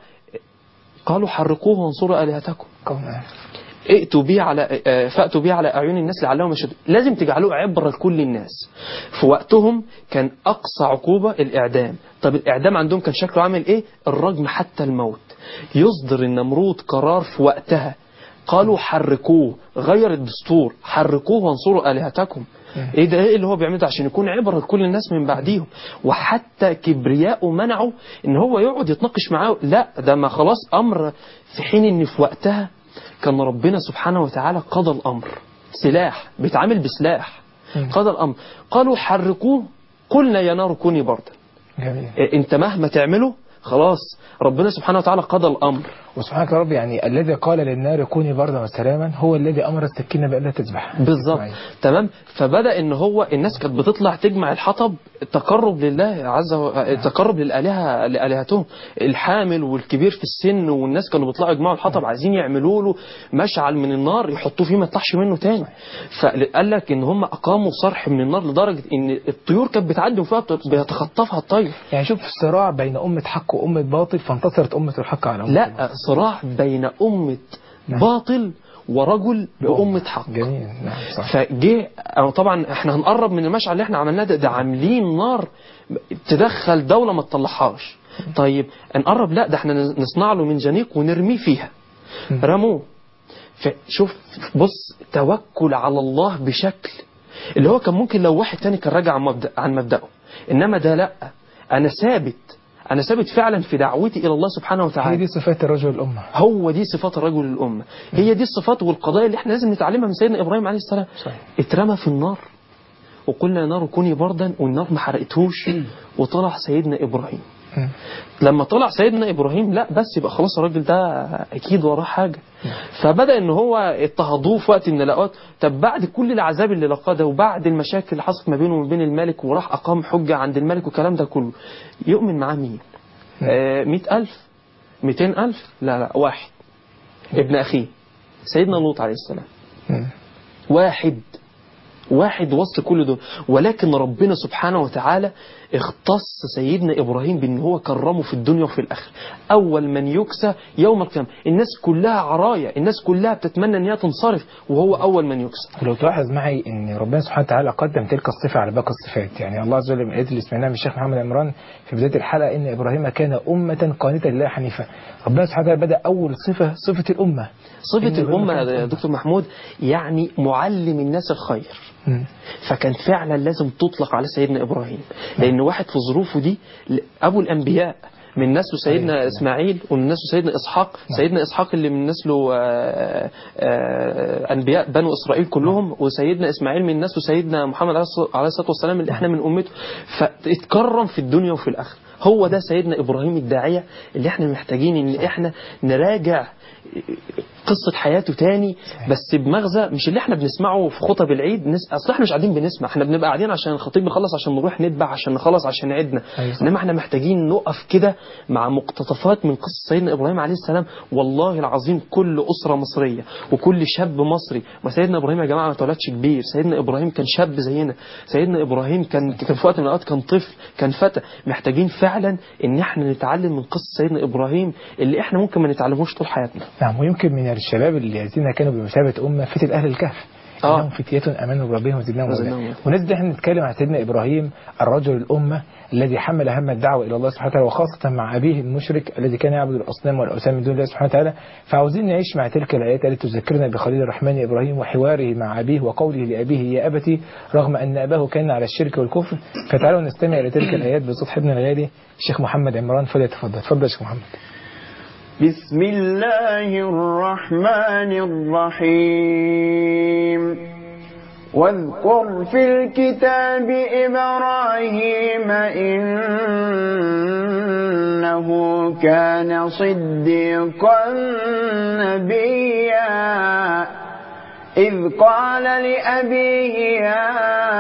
قالوا حرقوه وانصروا الهتكم قوم ائتوا به على آه، فاتوا به على اعين الناس لعلهم يشهدون لازم تجعلوه عبره لكل الناس في وقتهم كان اقصى عقوبه الاعدام طب الاعدام عندهم كان شكله عامل ايه الرجم حتى الموت يصدر النمرود قرار في وقتها قالوا حركوه غير الدستور حركوه وانصروا الهتكم ايه ده ايه اللي هو بيعمله ده عشان يكون عبره لكل الناس من بعديهم وحتى كبرياءه منعه ان هو يقعد يتناقش معاه لا ده ما خلاص امر في حين ان في وقتها كان ربنا سبحانه وتعالى قضى الامر سلاح بيتعامل بسلاح مم. قضى الامر قالوا حركوه قلنا يا نار كوني بردا جميل إيه، انت مهما تعمله خلاص ربنا سبحانه وتعالى قضى الامر وسبحانك يا رب يعني الذي قال للنار كوني بردا وسلاما هو الذي امر السكينه بألا تذبح بالظبط إسماعيل. تمام فبدا ان هو الناس كانت بتطلع تجمع الحطب تقرب لله عز وجل تقرب للالهه لالهتهم الحامل والكبير في السن والناس كانوا بيطلعوا يجمعوا الحطب عايزين يعملوا له مشعل من النار يحطوه فيه ما يطلعش منه تاني فقال لك ان هم اقاموا صرح من النار لدرجه ان الطيور كانت بتعدي فيها بيتخطفها الطير يعني شوف صراع بين امه حق وامه باطل فانتصرت امه الحق على امه لا صراع بين امه باطل ورجل بامه حق جميل نعم صح فجه أو طبعا احنا هنقرب من المشعل اللي احنا عملناه ده, ده عاملين نار تدخل دولة ما تطلعهاش طيب نقرب لا ده احنا نصنع له منجنيق ونرميه فيها رموه فشوف بص توكل على الله بشكل اللي هو كان ممكن لو واحد تاني كان راجع عن مبدأ عن مبدأه انما ده لا انا ثابت انا ثابت فعلا في دعوتي الى الله سبحانه هي وتعالى دي صفات الرجل الامه هو دي صفات الرجل الأمة هي دي الصفات والقضايا اللي احنا لازم نتعلمها من سيدنا إبراهيم عليه السلام صحيح. اترمى في النار وقلنا يا نار كوني بردا والنار ما حرقتهوش وطلع سيدنا إبراهيم مم. لما طلع سيدنا إبراهيم لا بس يبقى خلاص الراجل ده أكيد وراه حاجة فبدأ إن هو اضطهدوه في وقت من الأوقات طب بعد كل العذاب اللي لقاه ده وبعد المشاكل اللي حصلت ما بينه وبين الملك وراح أقام حجة عند الملك والكلام ده كله يؤمن معاه مين؟ آه مئة ألف مئتين ألف لا لا واحد ابن أخيه سيدنا لوط عليه السلام مم. واحد واحد وسط كل دول ولكن ربنا سبحانه وتعالى اختص سيدنا إبراهيم بأن هو كرمه في الدنيا وفي الآخرة أول من يكسى يوم القيامة الناس كلها عرايا الناس كلها بتتمنى أن هي تنصرف وهو أول من يكسى ولو تلاحظ معي ان ربنا سبحانه وتعالى قدم تلك الصفه على باقي الصفات يعني الله عز وجل من الايات اللي سمعناها من الشيخ محمد عمران في بدايه الحلقه ان ابراهيم كان امه قانتا لله حنيفا ربنا سبحانه وتعالى بدا اول صفه صفه الامه صفة إن إبراهيم الأمة كان يا أمة. دكتور محمود يعني معلم الناس الخير مم. فكان فعلا لازم تطلق على سيدنا إبراهيم لأن واحد في ظروفه دي أبو الأنبياء من نسله سيدنا عليه إسماعيل ومن نسله سيدنا إسحاق سيدنا إسحاق اللي من نسله آه، آه، أنبياء بنو إسرائيل كلهم وسيدنا إسماعيل من نسله سيدنا محمد عليه الصلاة- عليه الصلاة والسلام اللي إحنا من أمته فاتكرم في الدنيا وفي الآخرة هو ده سيدنا إبراهيم الداعية اللي إحنا محتاجين إن إحنا نراجع قصة حياته تاني بس بمغزى مش اللي احنا بنسمعه في خطب العيد نس... اصل احنا مش قاعدين بنسمع احنا بنبقى قاعدين عشان الخطيب يخلص عشان نروح نتبع عشان نخلص عشان عيدنا أيوة صح. انما احنا محتاجين نقف كده مع مقتطفات من قصة سيدنا ابراهيم عليه السلام والله العظيم كل اسرة مصرية وكل شاب مصري ما سيدنا ابراهيم يا جماعة ما اتولدش كبير سيدنا ابراهيم كان شاب زينا سيدنا ابراهيم كان كان في وقت من الاوقات كان طفل كان فتى محتاجين فعلا ان احنا نتعلم من قصة سيدنا ابراهيم اللي احنا ممكن ما نتعلموش طول حياتنا نعم ويمكن من الشباب الذين كانوا بمثابة أمة فتن أهل الكهف آه. إنهم فتية آمنوا بربهم وزدناهم وزدناهم هدى هدى. ونزل ده احنا نتكلم عن سيدنا إبراهيم الرجل الأمة الذي حمل هم الدعوة إلى الله سبحانه وتعالى وخاصة مع أبيه المشرك الذي كان يعبد الأصنام والأوثان من دون الله سبحانه وتعالى فعاوزين نعيش مع تلك الآيات التي تذكرنا بخليل الرحمن إبراهيم وحواره مع أبيه وقوله لأبيه يا أبتي رغم أن أباه كان على الشرك والكفر فتعالوا نستمع إلى تلك الآيات بصوت حبنا الغالي الشيخ محمد عمران فليتفضل تفضل يا شيخ محمد بسم الله الرحمن الرحيم واذكر في الكتاب إبراهيم إنه كان صديقا نبيا إذ قال لأبيه يا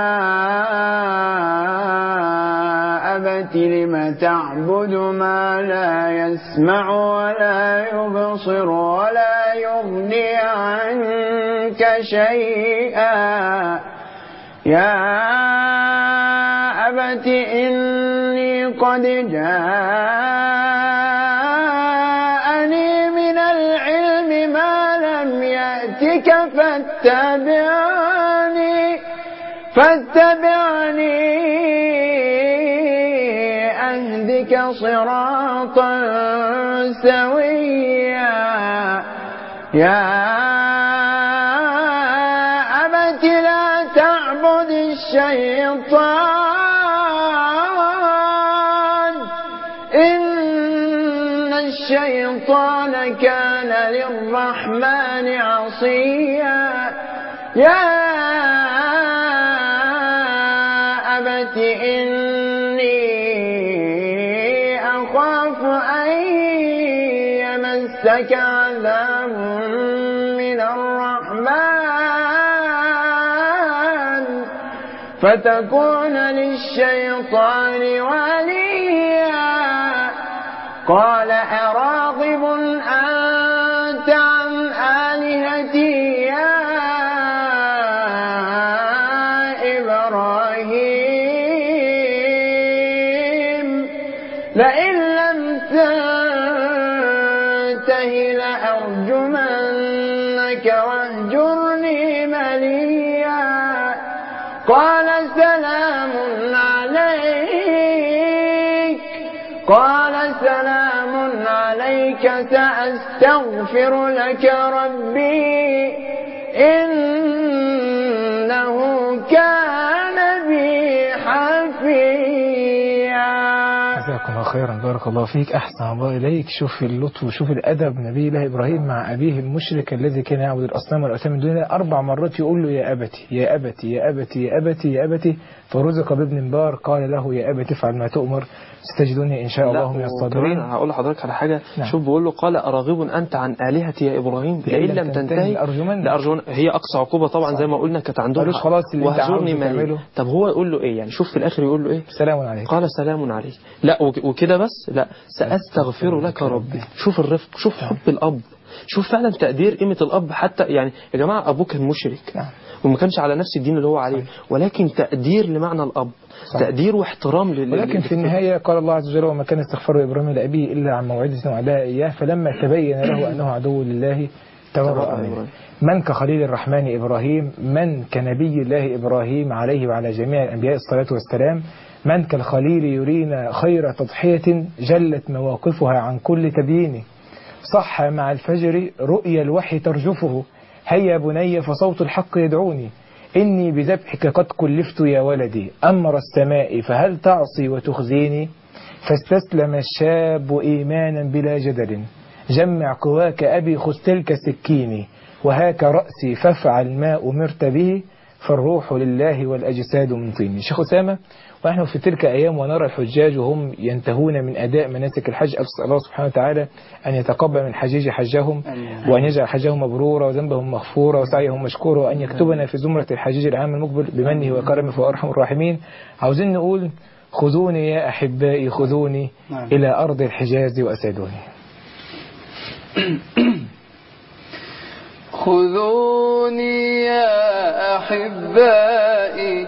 أبت لم تعبد ما لا يسمع ولا يبصر ولا يغني عنك شيئا يا أبت إني قد جاءني من العلم ما لم يأتك فاتبعني فاتبعني أهدك صراطا سويا يا أبت لا تعبد الشيطان إن الشيطان كان للرحمن عصيا يا أبت إني أخاف يمسك عذاب من الرحمن فتكون للشيطان وليا قال أراغب أنت عن آلهتي يا إبراهيم لئن لم تنته لأرجمنك واهجرني مليا قال سلام عليك قال سلام عليك سأستغفر لك ربي إنه كان بي حفيا جزاكم الله خيرا بارك الله فيك أحسن الله إليك شوف اللطف وشوف الأدب نبي الله إبراهيم مع أبيه المشرك الذي كان يعبد الأصنام والأوثان من دون أربع مرات يقول له يا أبتي يا أبتي يا أبتي يا أبتي يا أبتي فرزق بابن بار قال له يا أبت افعل ما تؤمر ستجدني إن شاء الله من وكمان الصابرين هقول لحضرتك على حاجة نعم. شوف بيقول له قال أراغب أنت عن آلهتي يا إبراهيم لئن لم تنتهي لأرجمنك. لأرجون هي أقصى عقوبة طبعا زي ما قلنا كانت عندهم قالوش خلاص اللي أنت وهجرني عاوزه مليا. تعمله. طب هو يقول له إيه يعني شوف في الآخر يقول له إيه سلام عليكم قال سلام عليك لا وك- وكده بس لا سأستغفر لك ربي شوف الرفق شوف حب الأب شوف فعلا تقدير قيمة الأب حتى يعني يا جماعة أبوه كان مشرك نعم. وما كانش على نفس الدين اللي هو عليه ولكن تقدير لمعنى الأب صح. تقدير واحترام لل ولكن في النهاية قال الله عز وجل وما كان استغفار إبراهيم لأبيه إلا عن موعدة وعدها إياه فلما تبين له أنه عدو لله تبرأ تبرأ منه إبراهيم. من كخليل الرحمن إبراهيم من كنبي الله إبراهيم عليه وعلى جميع الأنبياء الصلاة والسلام من كالخليل يرينا خير تضحية جلت مواقفها عن كل تبيين صح مع الفجر رؤيا الوحي ترجفه هيا بني فصوت الحق يدعوني إني بذبحك قد كلفت يا ولدي أمر السماء فهل تعصي وتخزيني فاستسلم الشاب إيمانا بلا جدل جمع قواك أبي خذ تلك سكيني وهاك رأسي فافعل ما أمرت به فالروح لله والأجساد من طين شيخ أسامة ونحن في تلك أيام ونرى الحجاج وهم ينتهون من أداء مناسك الحج أسأل الله سبحانه وتعالى أن يتقبل من حجيج حجهم وأن يجعل حجهم مبرورا وذنبهم مغفورا وسعيهم مشكورا وأن يكتبنا في زمرة الحجيج العام المقبل بمنه وكرمه فهو أرحم الراحمين عاوزين نقول خذوني يا أحبائي خذوني نعم. إلى أرض الحجاز وأسادوني خذوني يا أحبائي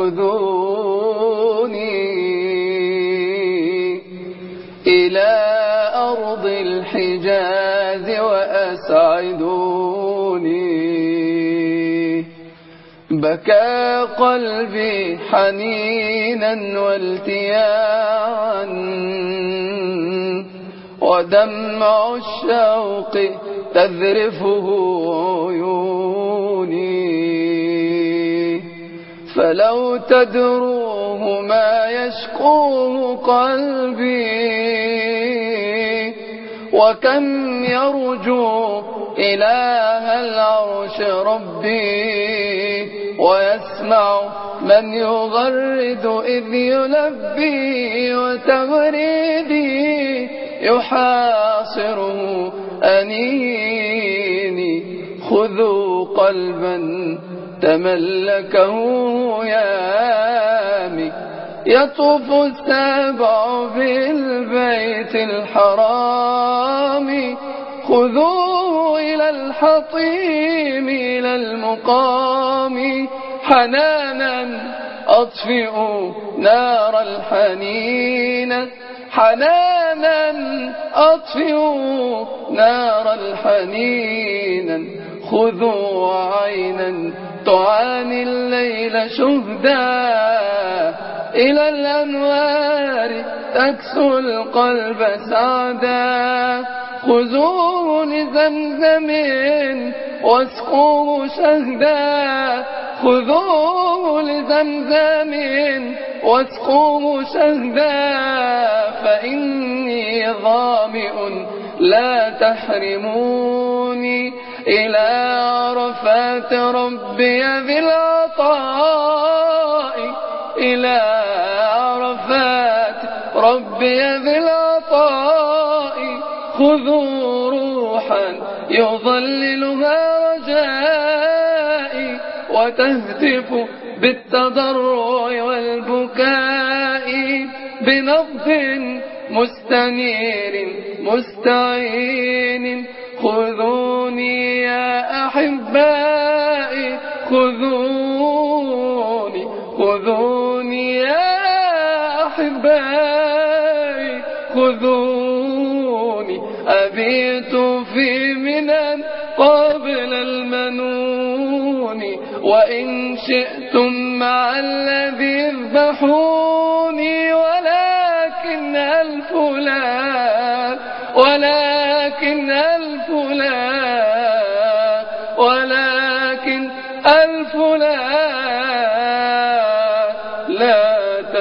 خذوني إلى أرض الحجاز وأسعدوني بكى قلبي حنينا والتياعا ودمع الشوق تذرفه عيوني فلو تدروه ما يشكوه قلبي وكم يرجو إله العرش ربي ويسمع من يغرد إذ يلبي وتغريدي يحاصره أنيني خذوا قلبا تملكه يامي يطوف السبع بالبيت الحرام خذوه إلى الحطيم إلى المقام حنانا أطفئوا نار الحنين حنانا أطفئوا نار الحنين خذوا عينا تعاني الليل شهدا إلى الأنوار تكسو القلب سعدا خذوه لزمزم واسقوه شهدا خذوه لزمزم واسقوه شهدا فإني ظامئ لا تحرموني إلى عرفات ربي ذي العطاء إلى عرفات ربي ذي العطاء خذوا يظللها رجائي وتهتف بالتضرع والبكاء بنبض مستنير مستعين خذوني يا أحبائي خذوني خذوني يا أحبائي خذوني أبيت في منى قبل المنون وإن شئتم مع الذي اذبحوني ولكن ألف لا ولكن ألف لا ولكن ألف لا لا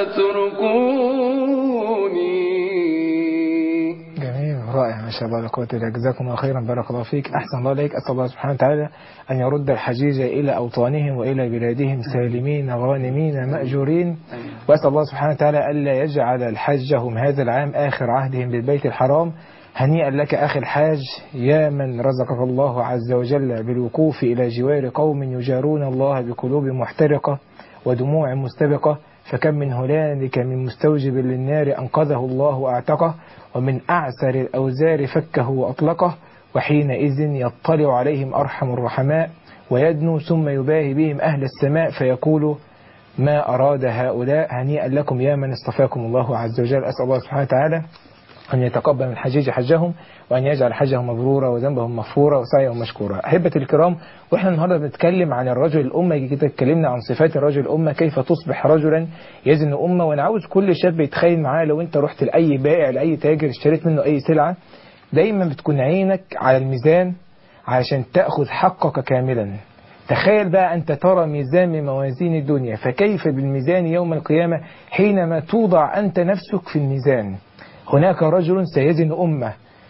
تتركوني جميل رائع ما شاء الله لا قوة إلا جزاكم الله خيرا بارك الله فيك أحسن الله عليك أسأل الله سبحانه وتعالى أن يرد الحجيج إلى أوطانهم وإلى بلادهم سالمين غانمين مأجورين وأسأل الله سبحانه وتعالى ألا يجعل حجهم هذا العام آخر عهدهم بالبيت الحرام هنيئا لك أخي الحاج يا من رزقك الله عز وجل بالوقوف إلى جوار قوم يجارون الله بقلوب محترقة ودموع مستبقة فكم من هنالك من مستوجب للنار أنقذه الله وأعتقه ومن أعسر الأوزار فكه وأطلقه وحينئذ يطلع عليهم أرحم الرحماء ويدنو ثم يباهي بهم أهل السماء فيقول ما أراد هؤلاء هنيئا لكم يا من اصطفاكم الله عز وجل أسأل الله سبحانه وتعالى أن يتقبل من الحجيج حجهم وأن يجعل حجهم مبرورا وذنبهم مغفورا وسعيهم مشكورا أحبة الكرام وإحنا النهاردة بنتكلم عن الرجل الأمة كده اتكلمنا عن صفات الرجل الأمة كيف تصبح رجلا يزن أمة وأنا عاوز كل شاب يتخيل معاه لو أنت رحت لأي بائع لأي تاجر اشتريت منه أي سلعة دايما بتكون عينك على الميزان علشان تأخذ حقك كاملا تخيل بقى أنت ترى ميزان من موازين الدنيا فكيف بالميزان يوم القيامة حينما توضع أنت نفسك في الميزان هناك رجل سيزن أمة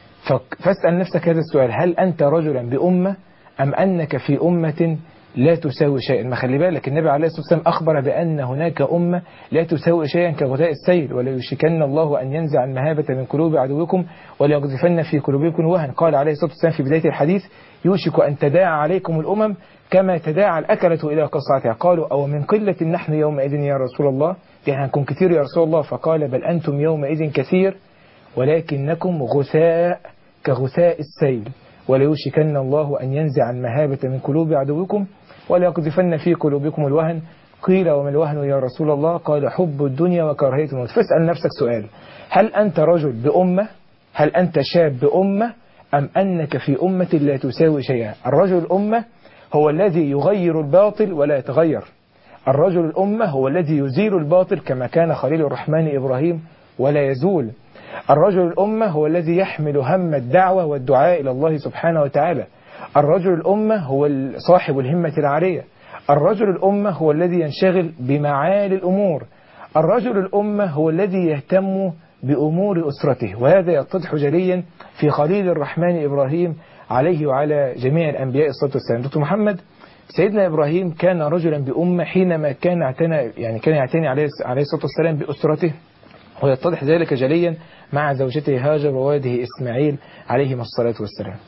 فاسأل نفسك هذا السؤال هل أنت رجلا بأمة أم أنك في أمة لا تساوي شيئا ما خلي بالك النبي عليه الصلاة والسلام أخبر بأن هناك أمة لا تساوي شيئا كغثاء السيل ولا يشكن الله أن ينزع المهابة من قلوب عدوكم وليقذفن في قلوبكم وهن قال عليه الصلاة والسلام في بداية الحديث يوشك أن تداعى عليكم الأمم كما تداعى الأكلة إلى قصعتها قالوا أو من قلة نحن يومئذ يا رسول الله يعني هنكون كثير يا رسول الله فقال بل أنتم يومئذ كثير ولكنكم غثاء كغثاء السيل وليوشكن الله أن ينزع المهابة من قلوب عدوكم وليقذفن في قلوبكم الوهن قيل وما الوهن يا رسول الله قال حب الدنيا وكراهية الموت فاسأل نفسك سؤال هل أنت رجل بأمة هل أنت شاب بأمة أم أنك في أمة لا تساوي شيئا الرجل الأمة هو الذي يغير الباطل ولا يتغير الرجل الأمة هو الذي يزيل الباطل كما كان خليل الرحمن إبراهيم ولا يزول الرجل الأمة هو الذي يحمل هم الدعوة والدعاء إلى الله سبحانه وتعالى الرجل الأمة هو صاحب الهمة العالية الرجل الأمة هو الذي ينشغل بمعالي الأمور الرجل الأمة هو الذي يهتم بأمور أسرته وهذا يتضح جليا في خليل الرحمن إبراهيم عليه وعلى جميع الأنبياء الصلاة والسلام دكتور محمد سيدنا إبراهيم كان رجلا بأمة حينما كان اعتنى يعني كان يعتني عليه عليه الصلاة والسلام بأسرته ويتضح ذلك جليا مع زوجته هاجر ووالده إسماعيل عليهما الصلاة والسلام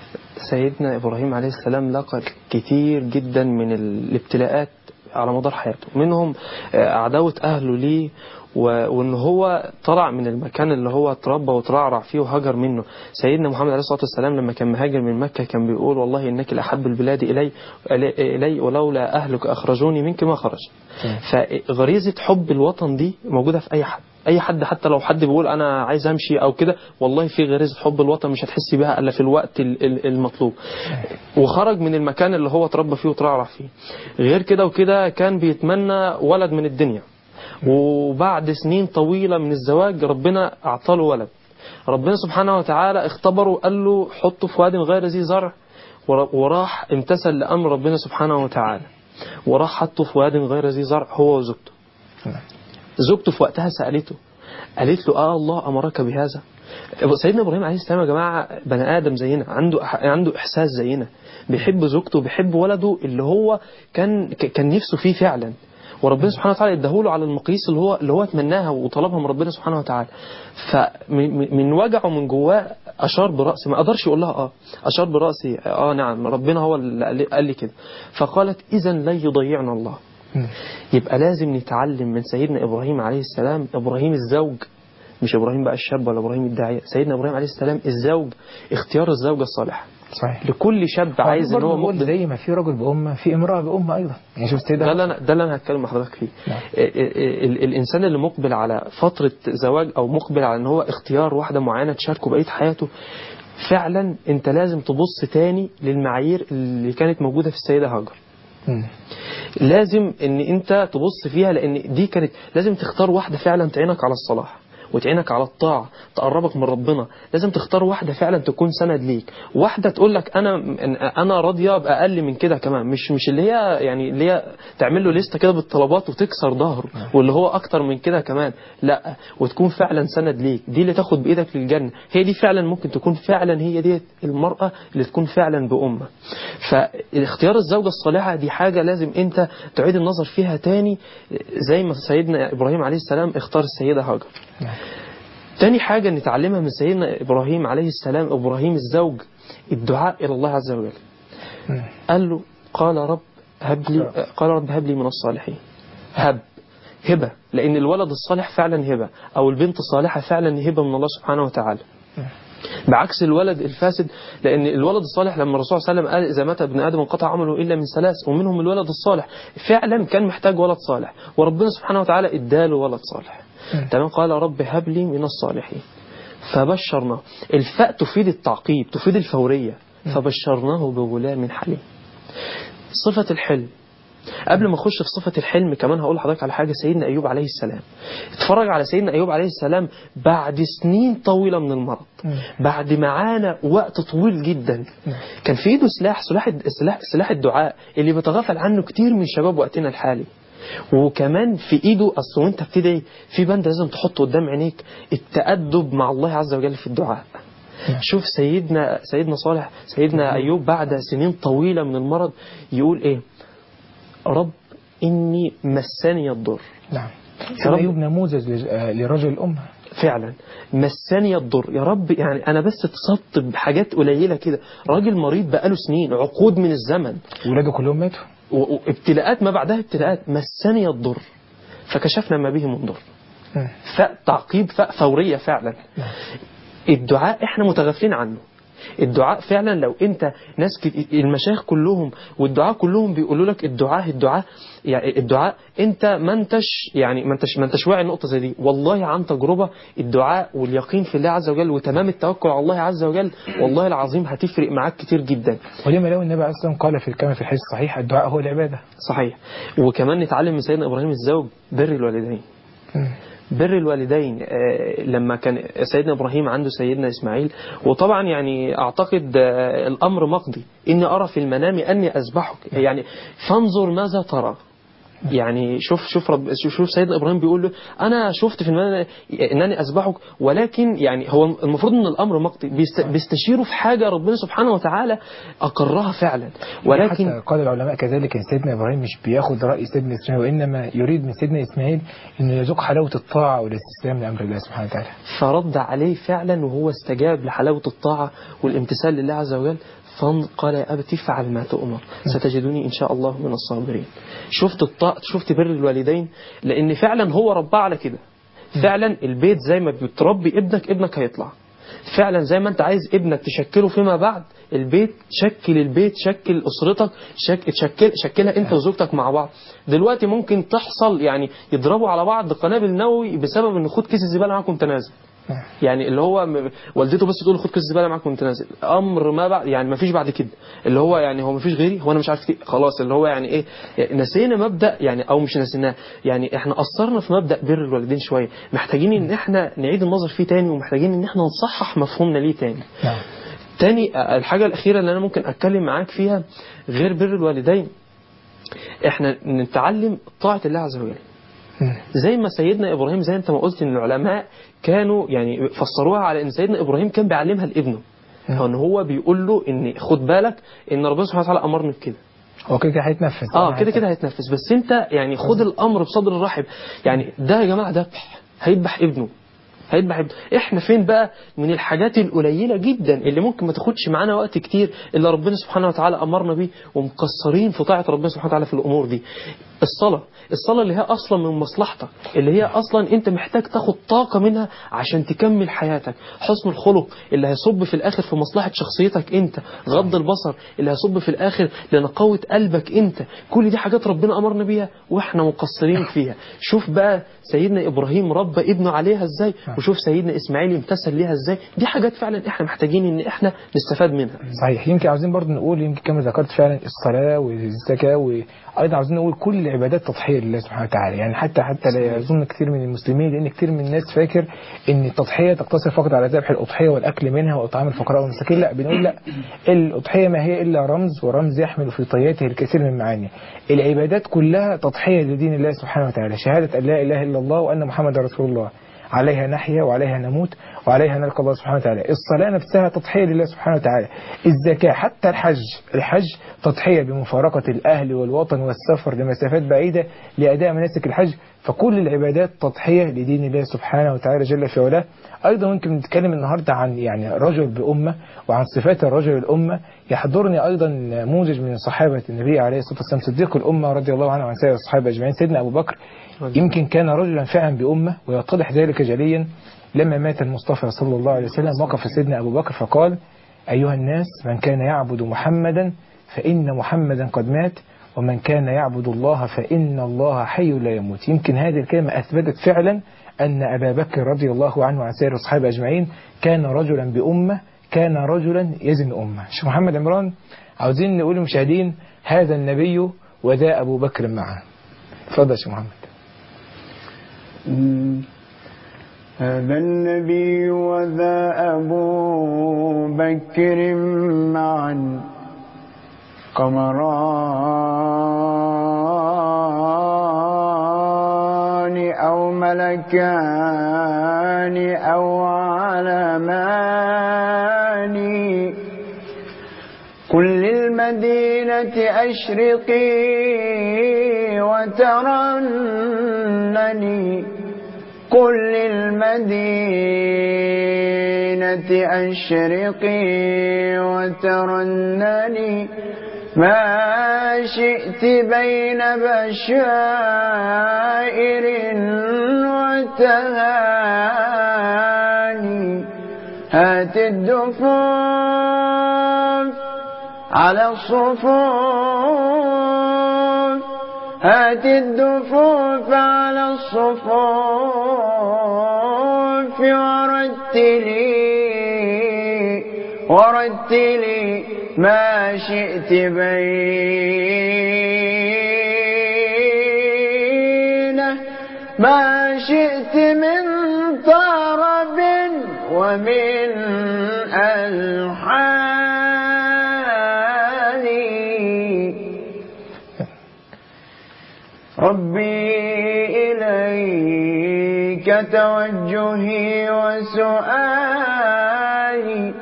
سيدنا إبراهيم عليه السلام لقى كتير جدا من الابتلاءات على مدار حياته منهم عداوة أهله ليه وان هو طلع من المكان اللي هو اتربى وترعرع فيه وهاجر منه سيدنا محمد عليه الصلاه والسلام لما كان مهاجر من مكه كان بيقول والله انك لاحب البلاد الي الي ولولا اهلك اخرجوني منك ما خرج فغريزه حب الوطن دي موجوده في اي حد اي حد حتى لو حد بيقول انا عايز امشي او كده والله في غريزه حب الوطن مش هتحس بيها الا في الوقت المطلوب وخرج من المكان اللي هو اتربى فيه وترعرع فيه غير كده وكده كان بيتمنى ولد من الدنيا وبعد سنين طويلة من الزواج ربنا أعطاله ولد ربنا سبحانه وتعالى اختبره قال له حطه في واد غير ذي زرع وراح امتثل لأمر ربنا سبحانه وتعالى وراح حطه في واد غير ذي زرع هو وزوجته زوجته في وقتها سألته قالت له آه الله أمرك بهذا سيدنا إبراهيم عليه السلام يا جماعة بني آدم زينا عنده عنده إحساس زينا بيحب زوجته بيحب ولده اللي هو كان كان نفسه فيه فعلا وربنا سبحانه وتعالى اداهوله على المقاييس اللي هو اللي هو اتمناها وطلبها من ربنا سبحانه وتعالى فمن وجعه من جواه اشار براسي ما قدرش يقول لها اه اشار براسي اه نعم ربنا هو اللي قال لي- قال لي كده فقالت اذا لن يضيعنا الله مم. يبقى لازم نتعلم من سيدنا ابراهيم عليه السلام ابراهيم الزوج مش ابراهيم بقى الشاب ولا ابراهيم الداعيه سيدنا ابراهيم عليه السلام الزوج اختيار الزوجه الصالحه صحيح لكل شاب عايز ان هو بقول مقبل زي ما في رجل بأمة في امرأة بأمة أيضا يعني شفت ده ده اللي انا ده اللي انا هتكلم مع حضرتك فيه نعم. ال- ال- الانسان اللي مقبل على فتره زواج او مقبل على ان هو اختيار واحده معينه تشاركه بقيه حياته فعلا انت لازم تبص تاني للمعايير اللي كانت موجوده في السيده هاجر مم. لازم ان انت تبص فيها لان دي كانت لازم تختار واحده فعلا تعينك على الصلاح وتعينك على الطاعة تقربك من ربنا لازم تختار واحدة فعلا تكون سند ليك واحدة تقول لك أنا أنا راضية بأقل من كده كمان مش مش اللي هي يعني اللي هي تعمل له لستة كده بالطلبات وتكسر ظهره واللي هو أكتر من كده كمان لا وتكون فعلا سند ليك دي اللي تاخد بإيدك للجنة هي دي فعلا ممكن تكون فعلا هي دي المرأة اللي تكون فعلا بأمة فاختيار الزوجة الصالحة دي حاجة لازم أنت تعيد النظر فيها تاني زي ما سيدنا إبراهيم عليه السلام اختار السيدة هاجر نعم. تاني حاجة نتعلمها من سيدنا إبراهيم عليه السلام إبراهيم الزوج الدعاء إلى الله عز وجل مم. قال له قال رب هب لي قال رب هب لي من الصالحين هب هبة لأن الولد الصالح فعلا هبة أو البنت الصالحة فعلا هبة من الله سبحانه وتعالى بعكس الولد الفاسد لأن الولد الصالح لما الرسول صلى الله عليه وسلم قال إذا مات ابن آدم انقطع عمله إلا من ثلاث ومنهم الولد الصالح فعلا كان محتاج ولد صالح وربنا سبحانه وتعالى اداله ولد صالح تمام قال رب هب لي من الصالحين فبشرناه الفاء تفيد التعقيب تفيد الفورية فبشرناه بغلام حليم صفة الحلم قبل ما اخش في صفة الحلم كمان هقول لحضرتك على حاجة سيدنا أيوب عليه السلام اتفرج على سيدنا أيوب عليه السلام بعد سنين طويلة من المرض بعد ما عانى وقت طويل جدا كان في ايده سلاح سلاح سلاح, سلاح الدعاء اللي بيتغافل عنه كتير من شباب وقتنا الحالي وكمان في ايده اصل وانت بتدعي في بند لازم تحطه قدام عينيك التأدب مع الله عز وجل في الدعاء شوف سيدنا سيدنا صالح سيدنا ايوب بعد سنين طويله من المرض يقول ايه رب اني مسني الضر نعم رب- سيدنا أيوب نموذج لج- آه، لرجل الأمة فعلا مسني الضر يا رب يعني انا بس اتصبت بحاجات قليله كده راجل مريض بقاله سنين عقود من الزمن ولاده كلهم ماتوا و- وابتلاءات ما بعدها ابتلاءات مسني الضر فكشفنا ما به من ضر مم. فاء تعقيب فاء فورية فعلا الدعاء احنا متغافلين عنه الدعاء فعلا لو انت ناس كت- المشايخ كلهم والدعاء كلهم بيقولوا لك الدعاء الدعاء يعني الدعاء انت ما انتش يعني ما انتش ما انتش واعي النقطه زي دي والله عن تجربه الدعاء واليقين في الله عز وجل وتمام التوكل على الله عز وجل والله العظيم هتفرق معاك كتير جدا ولما لو النبي عليه الصلاة والسلام قال في كما في الحديث الصحيح الدعاء هو العبادة صحيح وكمان نتعلم من سيدنا ابراهيم الزوج بر الوالدين مم. بر الوالدين آه، لما كان سيدنا ابراهيم عنده سيدنا اسماعيل وطبعا يعني اعتقد آه، الامر مقضي اني ارى في المنام اني اذبحك يعني فانظر ماذا ترى يعني شوف شوف رب شوف, شوف سيدنا ابراهيم بيقول له انا شفت في المنام انني اذبحك ولكن يعني هو المفروض ان الامر مقضي بيست- بيستشيروا في حاجه ربنا سبحانه وتعالى اقرها فعلا ولكن حتى قال العلماء كذلك ان سيدنا ابراهيم مش بياخد راي سيدنا اسماعيل وانما يريد من سيدنا اسماعيل انه يذوق حلاوه الطاعه والاستسلام لامر الله سبحانه وتعالى فرد عليه فعلا وهو استجاب لحلاوة الطاعة والامتثال لله عز وجل فقال يا أبت افعل ما تؤمر ستجدني إن شاء الله من الصابرين شفت الطاعة شفت بر الوالدين لأن فعلا هو رباه على كده فعلا البيت زي ما بتربي ابنك ابنك هيطلع فعلا زي ما انت عايز ابنك تشكله فيما بعد البيت شكل البيت شكل اسرتك شك شكل شكلها انت وزوجتك مع بعض دلوقتي ممكن تحصل يعني يضربوا على بعض قنابل نووي بسبب ان خد كيس الزباله معاك وانت نازل نعم. يعني اللي هو م- والدته بس تقول له خد كيس الزباله معاك وانت نازل امر ما بعد يعني ما فيش بعد كده اللي هو يعني هو ما فيش غيري هو انا مش عارف كده خلاص اللي هو يعني ايه يعني نسينا مبدا يعني او مش نسيناه يعني احنا قصرنا في مبدا بر الوالدين شويه محتاجين ان احنا نعيد النظر فيه تاني ومحتاجين ان احنا نصحح مفهومنا ليه تاني نعم تاني آه، الحاجة الأخيرة اللي أنا ممكن أتكلم معاك فيها غير بر الوالدين إحنا نتعلم طاعة الله عز وجل مم. زي ما سيدنا إبراهيم زي أنت ما قلت إن العلماء كانوا يعني فسروها على إن سيدنا إبراهيم كان بيعلمها لابنه مم. إن هو بيقول له إن خد بالك إن ربنا سبحانه وتعالى أمرني بكده هو كده كده هيتنفذ اه كده كده هيتنفذ بس انت يعني خد الامر بصدر رحب يعني ده يا جماعه ذبح هيذبح ابنه هيذبح ابنه احنا فين بقى من الحاجات القليله جدا اللي ممكن ما تاخدش معانا وقت كتير اللي ربنا سبحانه وتعالى امرنا بيه ومقصرين في طاعه ربنا سبحانه وتعالى في الامور دي الصلاه الصلاه اللي هي اصلا من مصلحتك اللي هي اصلا انت محتاج تاخد طاقه منها عشان تكمل حياتك حسن الخلق اللي هيصب في الاخر في مصلحه شخصيتك انت غض البصر اللي هيصب في الاخر لنقاوه قلبك انت كل دي حاجات ربنا امرنا بيها واحنا مقصرين فيها شوف بقى سيدنا ابراهيم ربى ابنه عليها ازاي وشوف سيدنا اسماعيل امتثل ليها ازاي دي حاجات فعلا احنا محتاجين ان احنا نستفاد منها صحيح يمكن عاوزين برضو نقول يمكن كما ذكرت فعلا الصلاة والزكاة وأيضا عاوزين نقول كل العبادات تضحية لله سبحانه وتعالى يعني حتى حتى لا يظن كثير من المسلمين لأن كثير من الناس فاكر إن التضحية تقتصر فقط على ذبح الأضحية والأكل منها وإطعام الفقراء والمساكين لا بنقول لا الأضحية ما هي إلا رمز ورمز يحمل في طياته الكثير من المعاني العبادات كلها تضحية لدين الله سبحانه وتعالى شهادة أن لا إله إلا الله وأن محمد رسول الله عليها نحيا وعليها نموت وعليها نلقى الله سبحانه وتعالى الصلاة نفسها تضحية لله سبحانه وتعالى الزكاة حتى الحج الحج تضحية بمفارقة الأهل والوطن والسفر لمسافات بعيدة لأداء مناسك الحج فكل العبادات تضحية لدين الله سبحانه وتعالى جل في علاه أيضا ممكن نتكلم النهاردة عن يعني رجل بأمة وعن صفات الرجل الأمة يحضرني أيضا نموذج من صحابة النبي عليه الصلاة والسلام صديق الأمة رضي الله عنه وعن سائر الصحابة أجمعين سيدنا أبو بكر يمكن كان رجلا فعلا بأمة ويتضح ذلك جليا لما مات المصطفى صلى الله عليه وسلم وقف سيدنا أبو بكر فقال أيها الناس من كان يعبد محمدا فإن محمدا قد مات ومن كان يعبد الله فإن الله حي لا يموت يمكن هذه الكلمة أثبتت فعلا أن أبا بكر رضي الله عنه وعن سائر الصحابة أجمعين كان رجلا بأمة كان رجلا يزن أمة شيخ محمد عمران عاوزين نقول للمشاهدين هذا النبي وذا أبو بكر معه اتفضل يا شيخ محمد هذا النبي وذا أبو بكر معا قمران أو ملكان أو علمان كل المدينة أشرقي وترنني كل المدينة أشرقي وترنني ما شئت بين بشائر وتهاني هات الدفوف على الصفوف هات الدفوف على الصفوف ورتلي ورتلي ما شئت بينه ما شئت من طرب ومن ألحان ربي إليك توجهي وسؤالي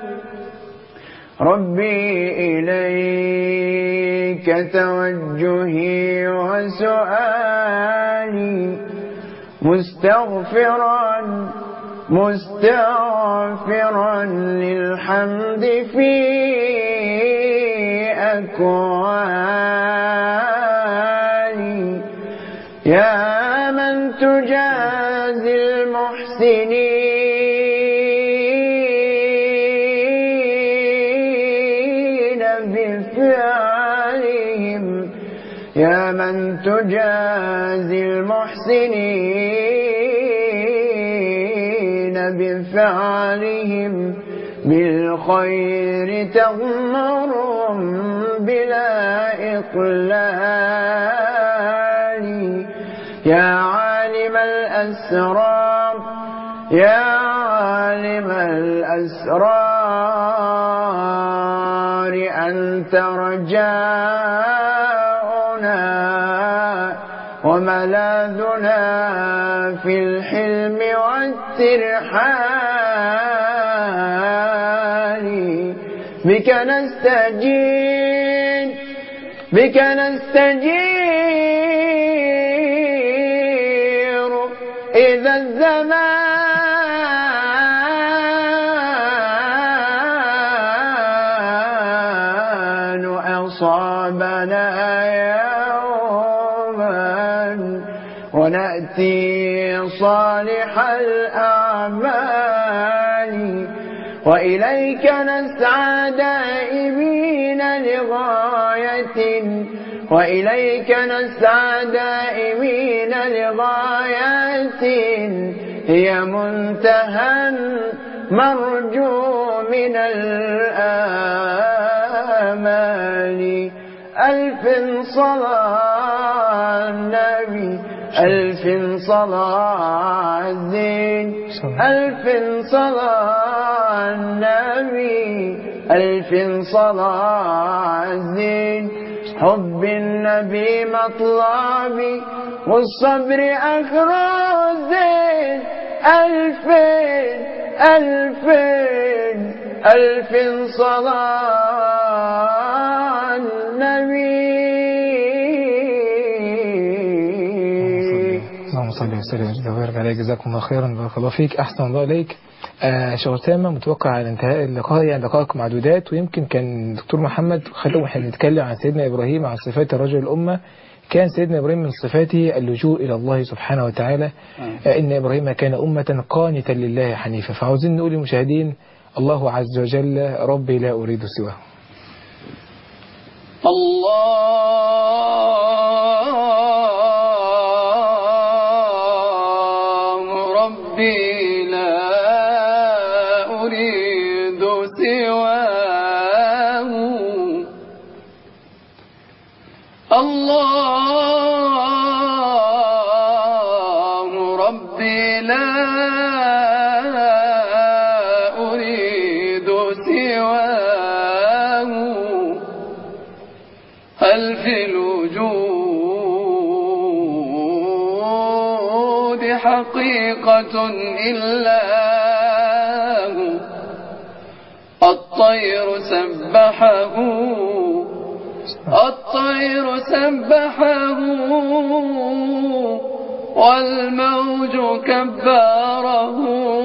ربي إليك توجهي وسؤالي مستغفرا مستغفرا للحمد في أكواني يا من تجازي المحسنين بفعلهم يا من تجازي المحسنين بفعلهم بالخير تغمرهم بلا إقلال يا عالم الأسرار يا عالم الأسرار أنت رجاؤنا وملاذنا في الحلم والترحال بك نستجيب بك نستجير إذا الزمان يأتي صالح الأعمال وإليك نسعى دائمين لغاية وإليك نسعى دائمين لغاية هي منتهى مرجو من الآمال ألف صلاة على النبي ألف صلاة على الزين ألف صلاة على النبي ألف صلاة على الزين حب النبي مطلبي والصبر آخر الزين ألفين ألفين ألف صلاة على النبي اللهم صل وسلم وبارك عليك جزاكم الله خيرا بارك الله فيك احسن الله اليك آه شغل تامة متوقع على انتهاء اللقاء يعني دقائق معدودات ويمكن كان دكتور محمد خلوا احنا بنتكلم عن سيدنا ابراهيم عن صفات الرجل الامه كان سيدنا ابراهيم من صفاته اللجوء الى الله سبحانه وتعالى آه ان ابراهيم كان امه قانتا لله حنيفا فعاوزين نقول للمشاهدين الله عز وجل ربي لا اريد سواه الله ربي لا أريد سواه الله ربي لا أريد سواه هل في الوجود حقيقة إلا هو الطير سبحه الطير سبحه والموج كبره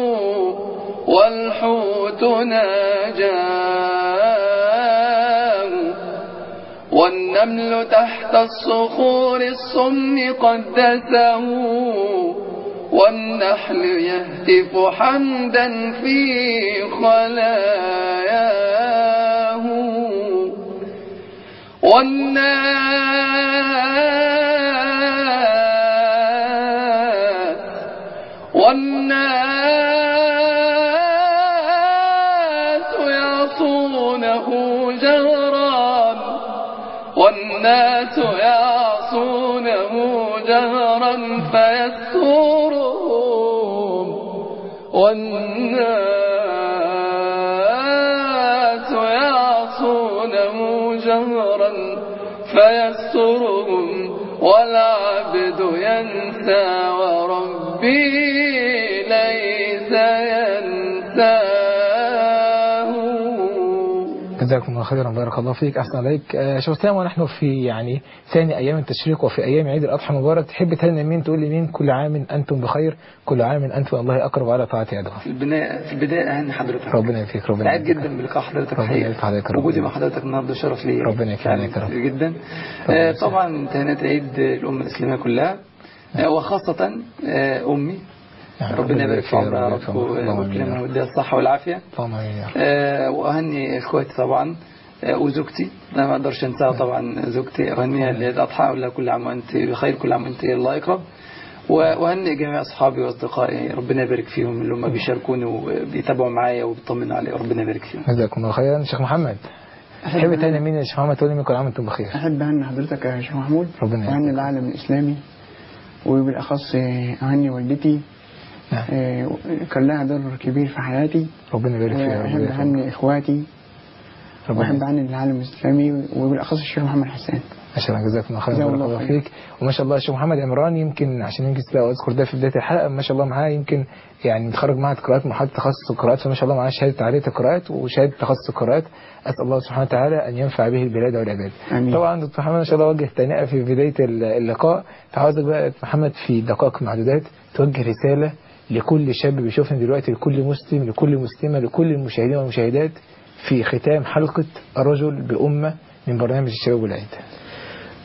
والحوت ناجاه والنمل تحت الصخور الصم قدسه والنحل يهتف حمدا في خلاياه والناس والناس يعصونه جهرا والناس يعصونه جهرا فيسترهم والناس يعصونه جهرا فيسترهم والعبد ينسى وربي ليس ينساه جزاكم الله خيرا بارك الله فيك احسن عليك آه شيخ اسلام ونحن في يعني ثاني ايام التشريق وفي ايام عيد الاضحى المبارك تحب تهنئ مين تقول لي مين كل عام انتم بخير كل عام انتم الله اقرب على طاعه يده في البداية في البداية أهني حضرتك ربنا يفيك ربنا سعيد يفيك. جدا بلقاء حضرتك ربنا الحقيقة. يفيك حضرتك، ربنا وجودي مع يفيك. حضرتك النهارده شرف لي ربنا يكرمك يا رب. جدا ربنا آه، يسعدك. طبعا تهنئة عيد الأمة الإسلامية كلها آه، وخاصة آه، أمي يعني ربنا يبارك في عمرها يا ربنا يبارك في رب عمرك. اللهم آمين يا ويكرمها رب. ويديها الصحة والعافية اللهم امين يا رب آه، وأهني إخواتي طبعا آه، وزوجتي لا ما أقدرش أنساها طبعا زوجتي أهنيها لعيد الأضحى أقول لها كل عام وأنت بخير كل عام وأنت الله يكرم وأهني جميع أصحابي وأصدقائي ربنا يبارك فيهم اللي هم بيشاركوني وبيتابعوا معايا وبيطمنوا علي ربنا يبارك فيهم جزاكم الله خيرا شيخ محمد تحب تهنئ مين يا شيخ محمد تقول لي مين كل عام وانتم بخير أحب أهني حضرتك يا شيخ محمود ربنا وأهني يحفظك. العالم الإسلامي وبالأخص أهني والدتي نعم. آه، كان لها دور كبير في حياتي ربنا يبارك فيها وأحب ربنا يحفظك. أهني إخواتي ربنا وأحب أهني العالم الإسلامي وبالأخص الشيخ محمد حسان ما شاء الله جزاكم الله خير جزاه بارك الله الله خير. فيك وما شاء الله الشيخ محمد عمران يمكن عشان يمكن لا اذكر ده في بدايه الحلقه ما شاء الله معاه يمكن يعني متخرج معهد قراءات محاضر تخصص القراءات فما شاء الله معاه شهاده تعلية القراءات وشهاده تخصص القراءات اسال الله سبحانه وتعالى ان ينفع به البلاد والعباد آمين. طبعا دكتور محمد ما شاء الله وجه تهنئه في بدايه اللقاء فعاوزك بقى يا دكتور محمد في دقائق معدودات توجه رساله لكل شاب بيشوفنا دلوقتي لكل مسلم لكل مسلمه لكل المشاهدين والمشاهدات في ختام حلقه الرجل بامه من برنامج الشباب والعيد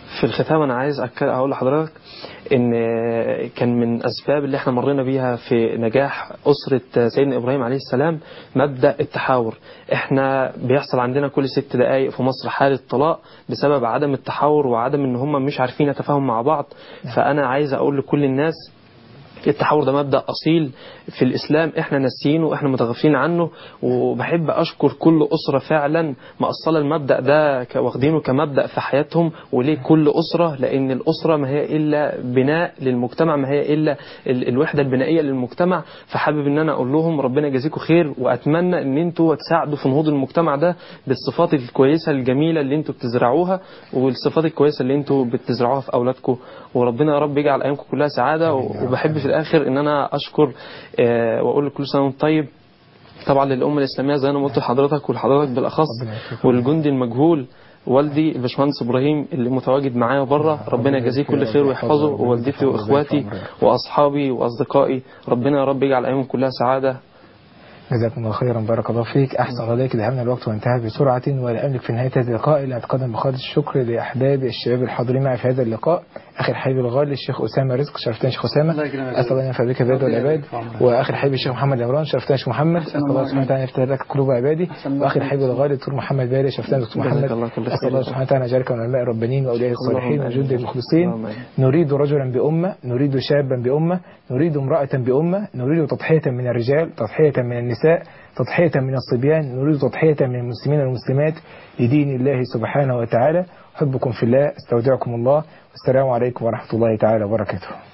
في الختام انا عايز أك- اقول لحضرتك ان كان من اسباب اللي احنا مرينا بيها في نجاح اسره سيدنا ابراهيم عليه السلام مبدا التحاور احنا بيحصل عندنا كل ست دقائق في مصر حاله طلاق بسبب عدم التحاور وعدم ان هم مش عارفين يتفاهموا مع بعض فانا عايز اقول لكل الناس التحاور ده مبدأ أصيل في الإسلام إحنا ناسيينه وإحنا متغافلين عنه وبحب أشكر كل أسرة فعلا مأصلة المبدأ ده ك- واخدينه كمبدأ في حياتهم وليه كل أسرة لأن الأسرة ما هي إلا بناء للمجتمع ما هي إلا ال- الوحدة البنائية للمجتمع فحابب إن أنا أقول لهم ربنا يجازيكم خير وأتمنى إن أنتوا تساعدوا في نهوض المجتمع ده بالصفات الكويسة الجميلة اللي أنتوا بتزرعوها والصفات الكويسة اللي أنتوا بتزرعوها في أولادكم وربنا يا رب يجعل أيامكم كلها سعادة وبحب في الآخر إن أنا أشكر آه، وأقول لكل سنة وأنتم طيب طبعا للأمة الإسلامية زي أنا ما قلت لحضرتك ولحضرتك بالأخص ربنا يكفيك. والجندي المجهول والدي الباشمهندس ابراهيم اللي متواجد معايا بره ربنا يجازيه كل خير ويحفظه ووالدتي واخواتي واصحابي واصدقائي ربنا يا رب يجعل ايامهم كلها سعاده جزاكم الله خيرا بارك الله فيك احسن غداك دهمنا الوقت وانتهى بسرعه ولا املك في نهايه هذا اللقاء الا اتقدم بخالص الشكر لاحباب الشباب الحاضرين معي في هذا اللقاء اخي الحبيب الغالي الشيخ اسامه رزق شرفتنا يا شيخ اسامه الله يكرمك. اسال الله ان ينفع بك بعباد والعباد ربنا يبارك في عمرك. واخي الحبيب الشيخ محمد عمران شرفتنا يا شيخ محمد اسال الله سبحانه وتعالى ان يفتح لك قلوب عبادي الله واخي الحبيب الغالي الدكتور محمد باري شرفتنا يا دكتور جزاك محمد الله كل خير. اسال الله سبحانه وتعالى ان يجعلك من العلماء الربانيين واولياء الصالحين اللهم وجند آمين. المخلصين اللهم آمين. نريد رجلا بأمة نريد شابا بأمة نريد امرأة بأمة نريد تضحية من الرجال تضحية من النساء تضحية من الصبيان نريد تضحية من المسلمين والمسلمات لدين الله سبحانه وتعالى أحبكم في الله استودعكم الله والسلام عليكم ورحمة الله تعالى وبركاته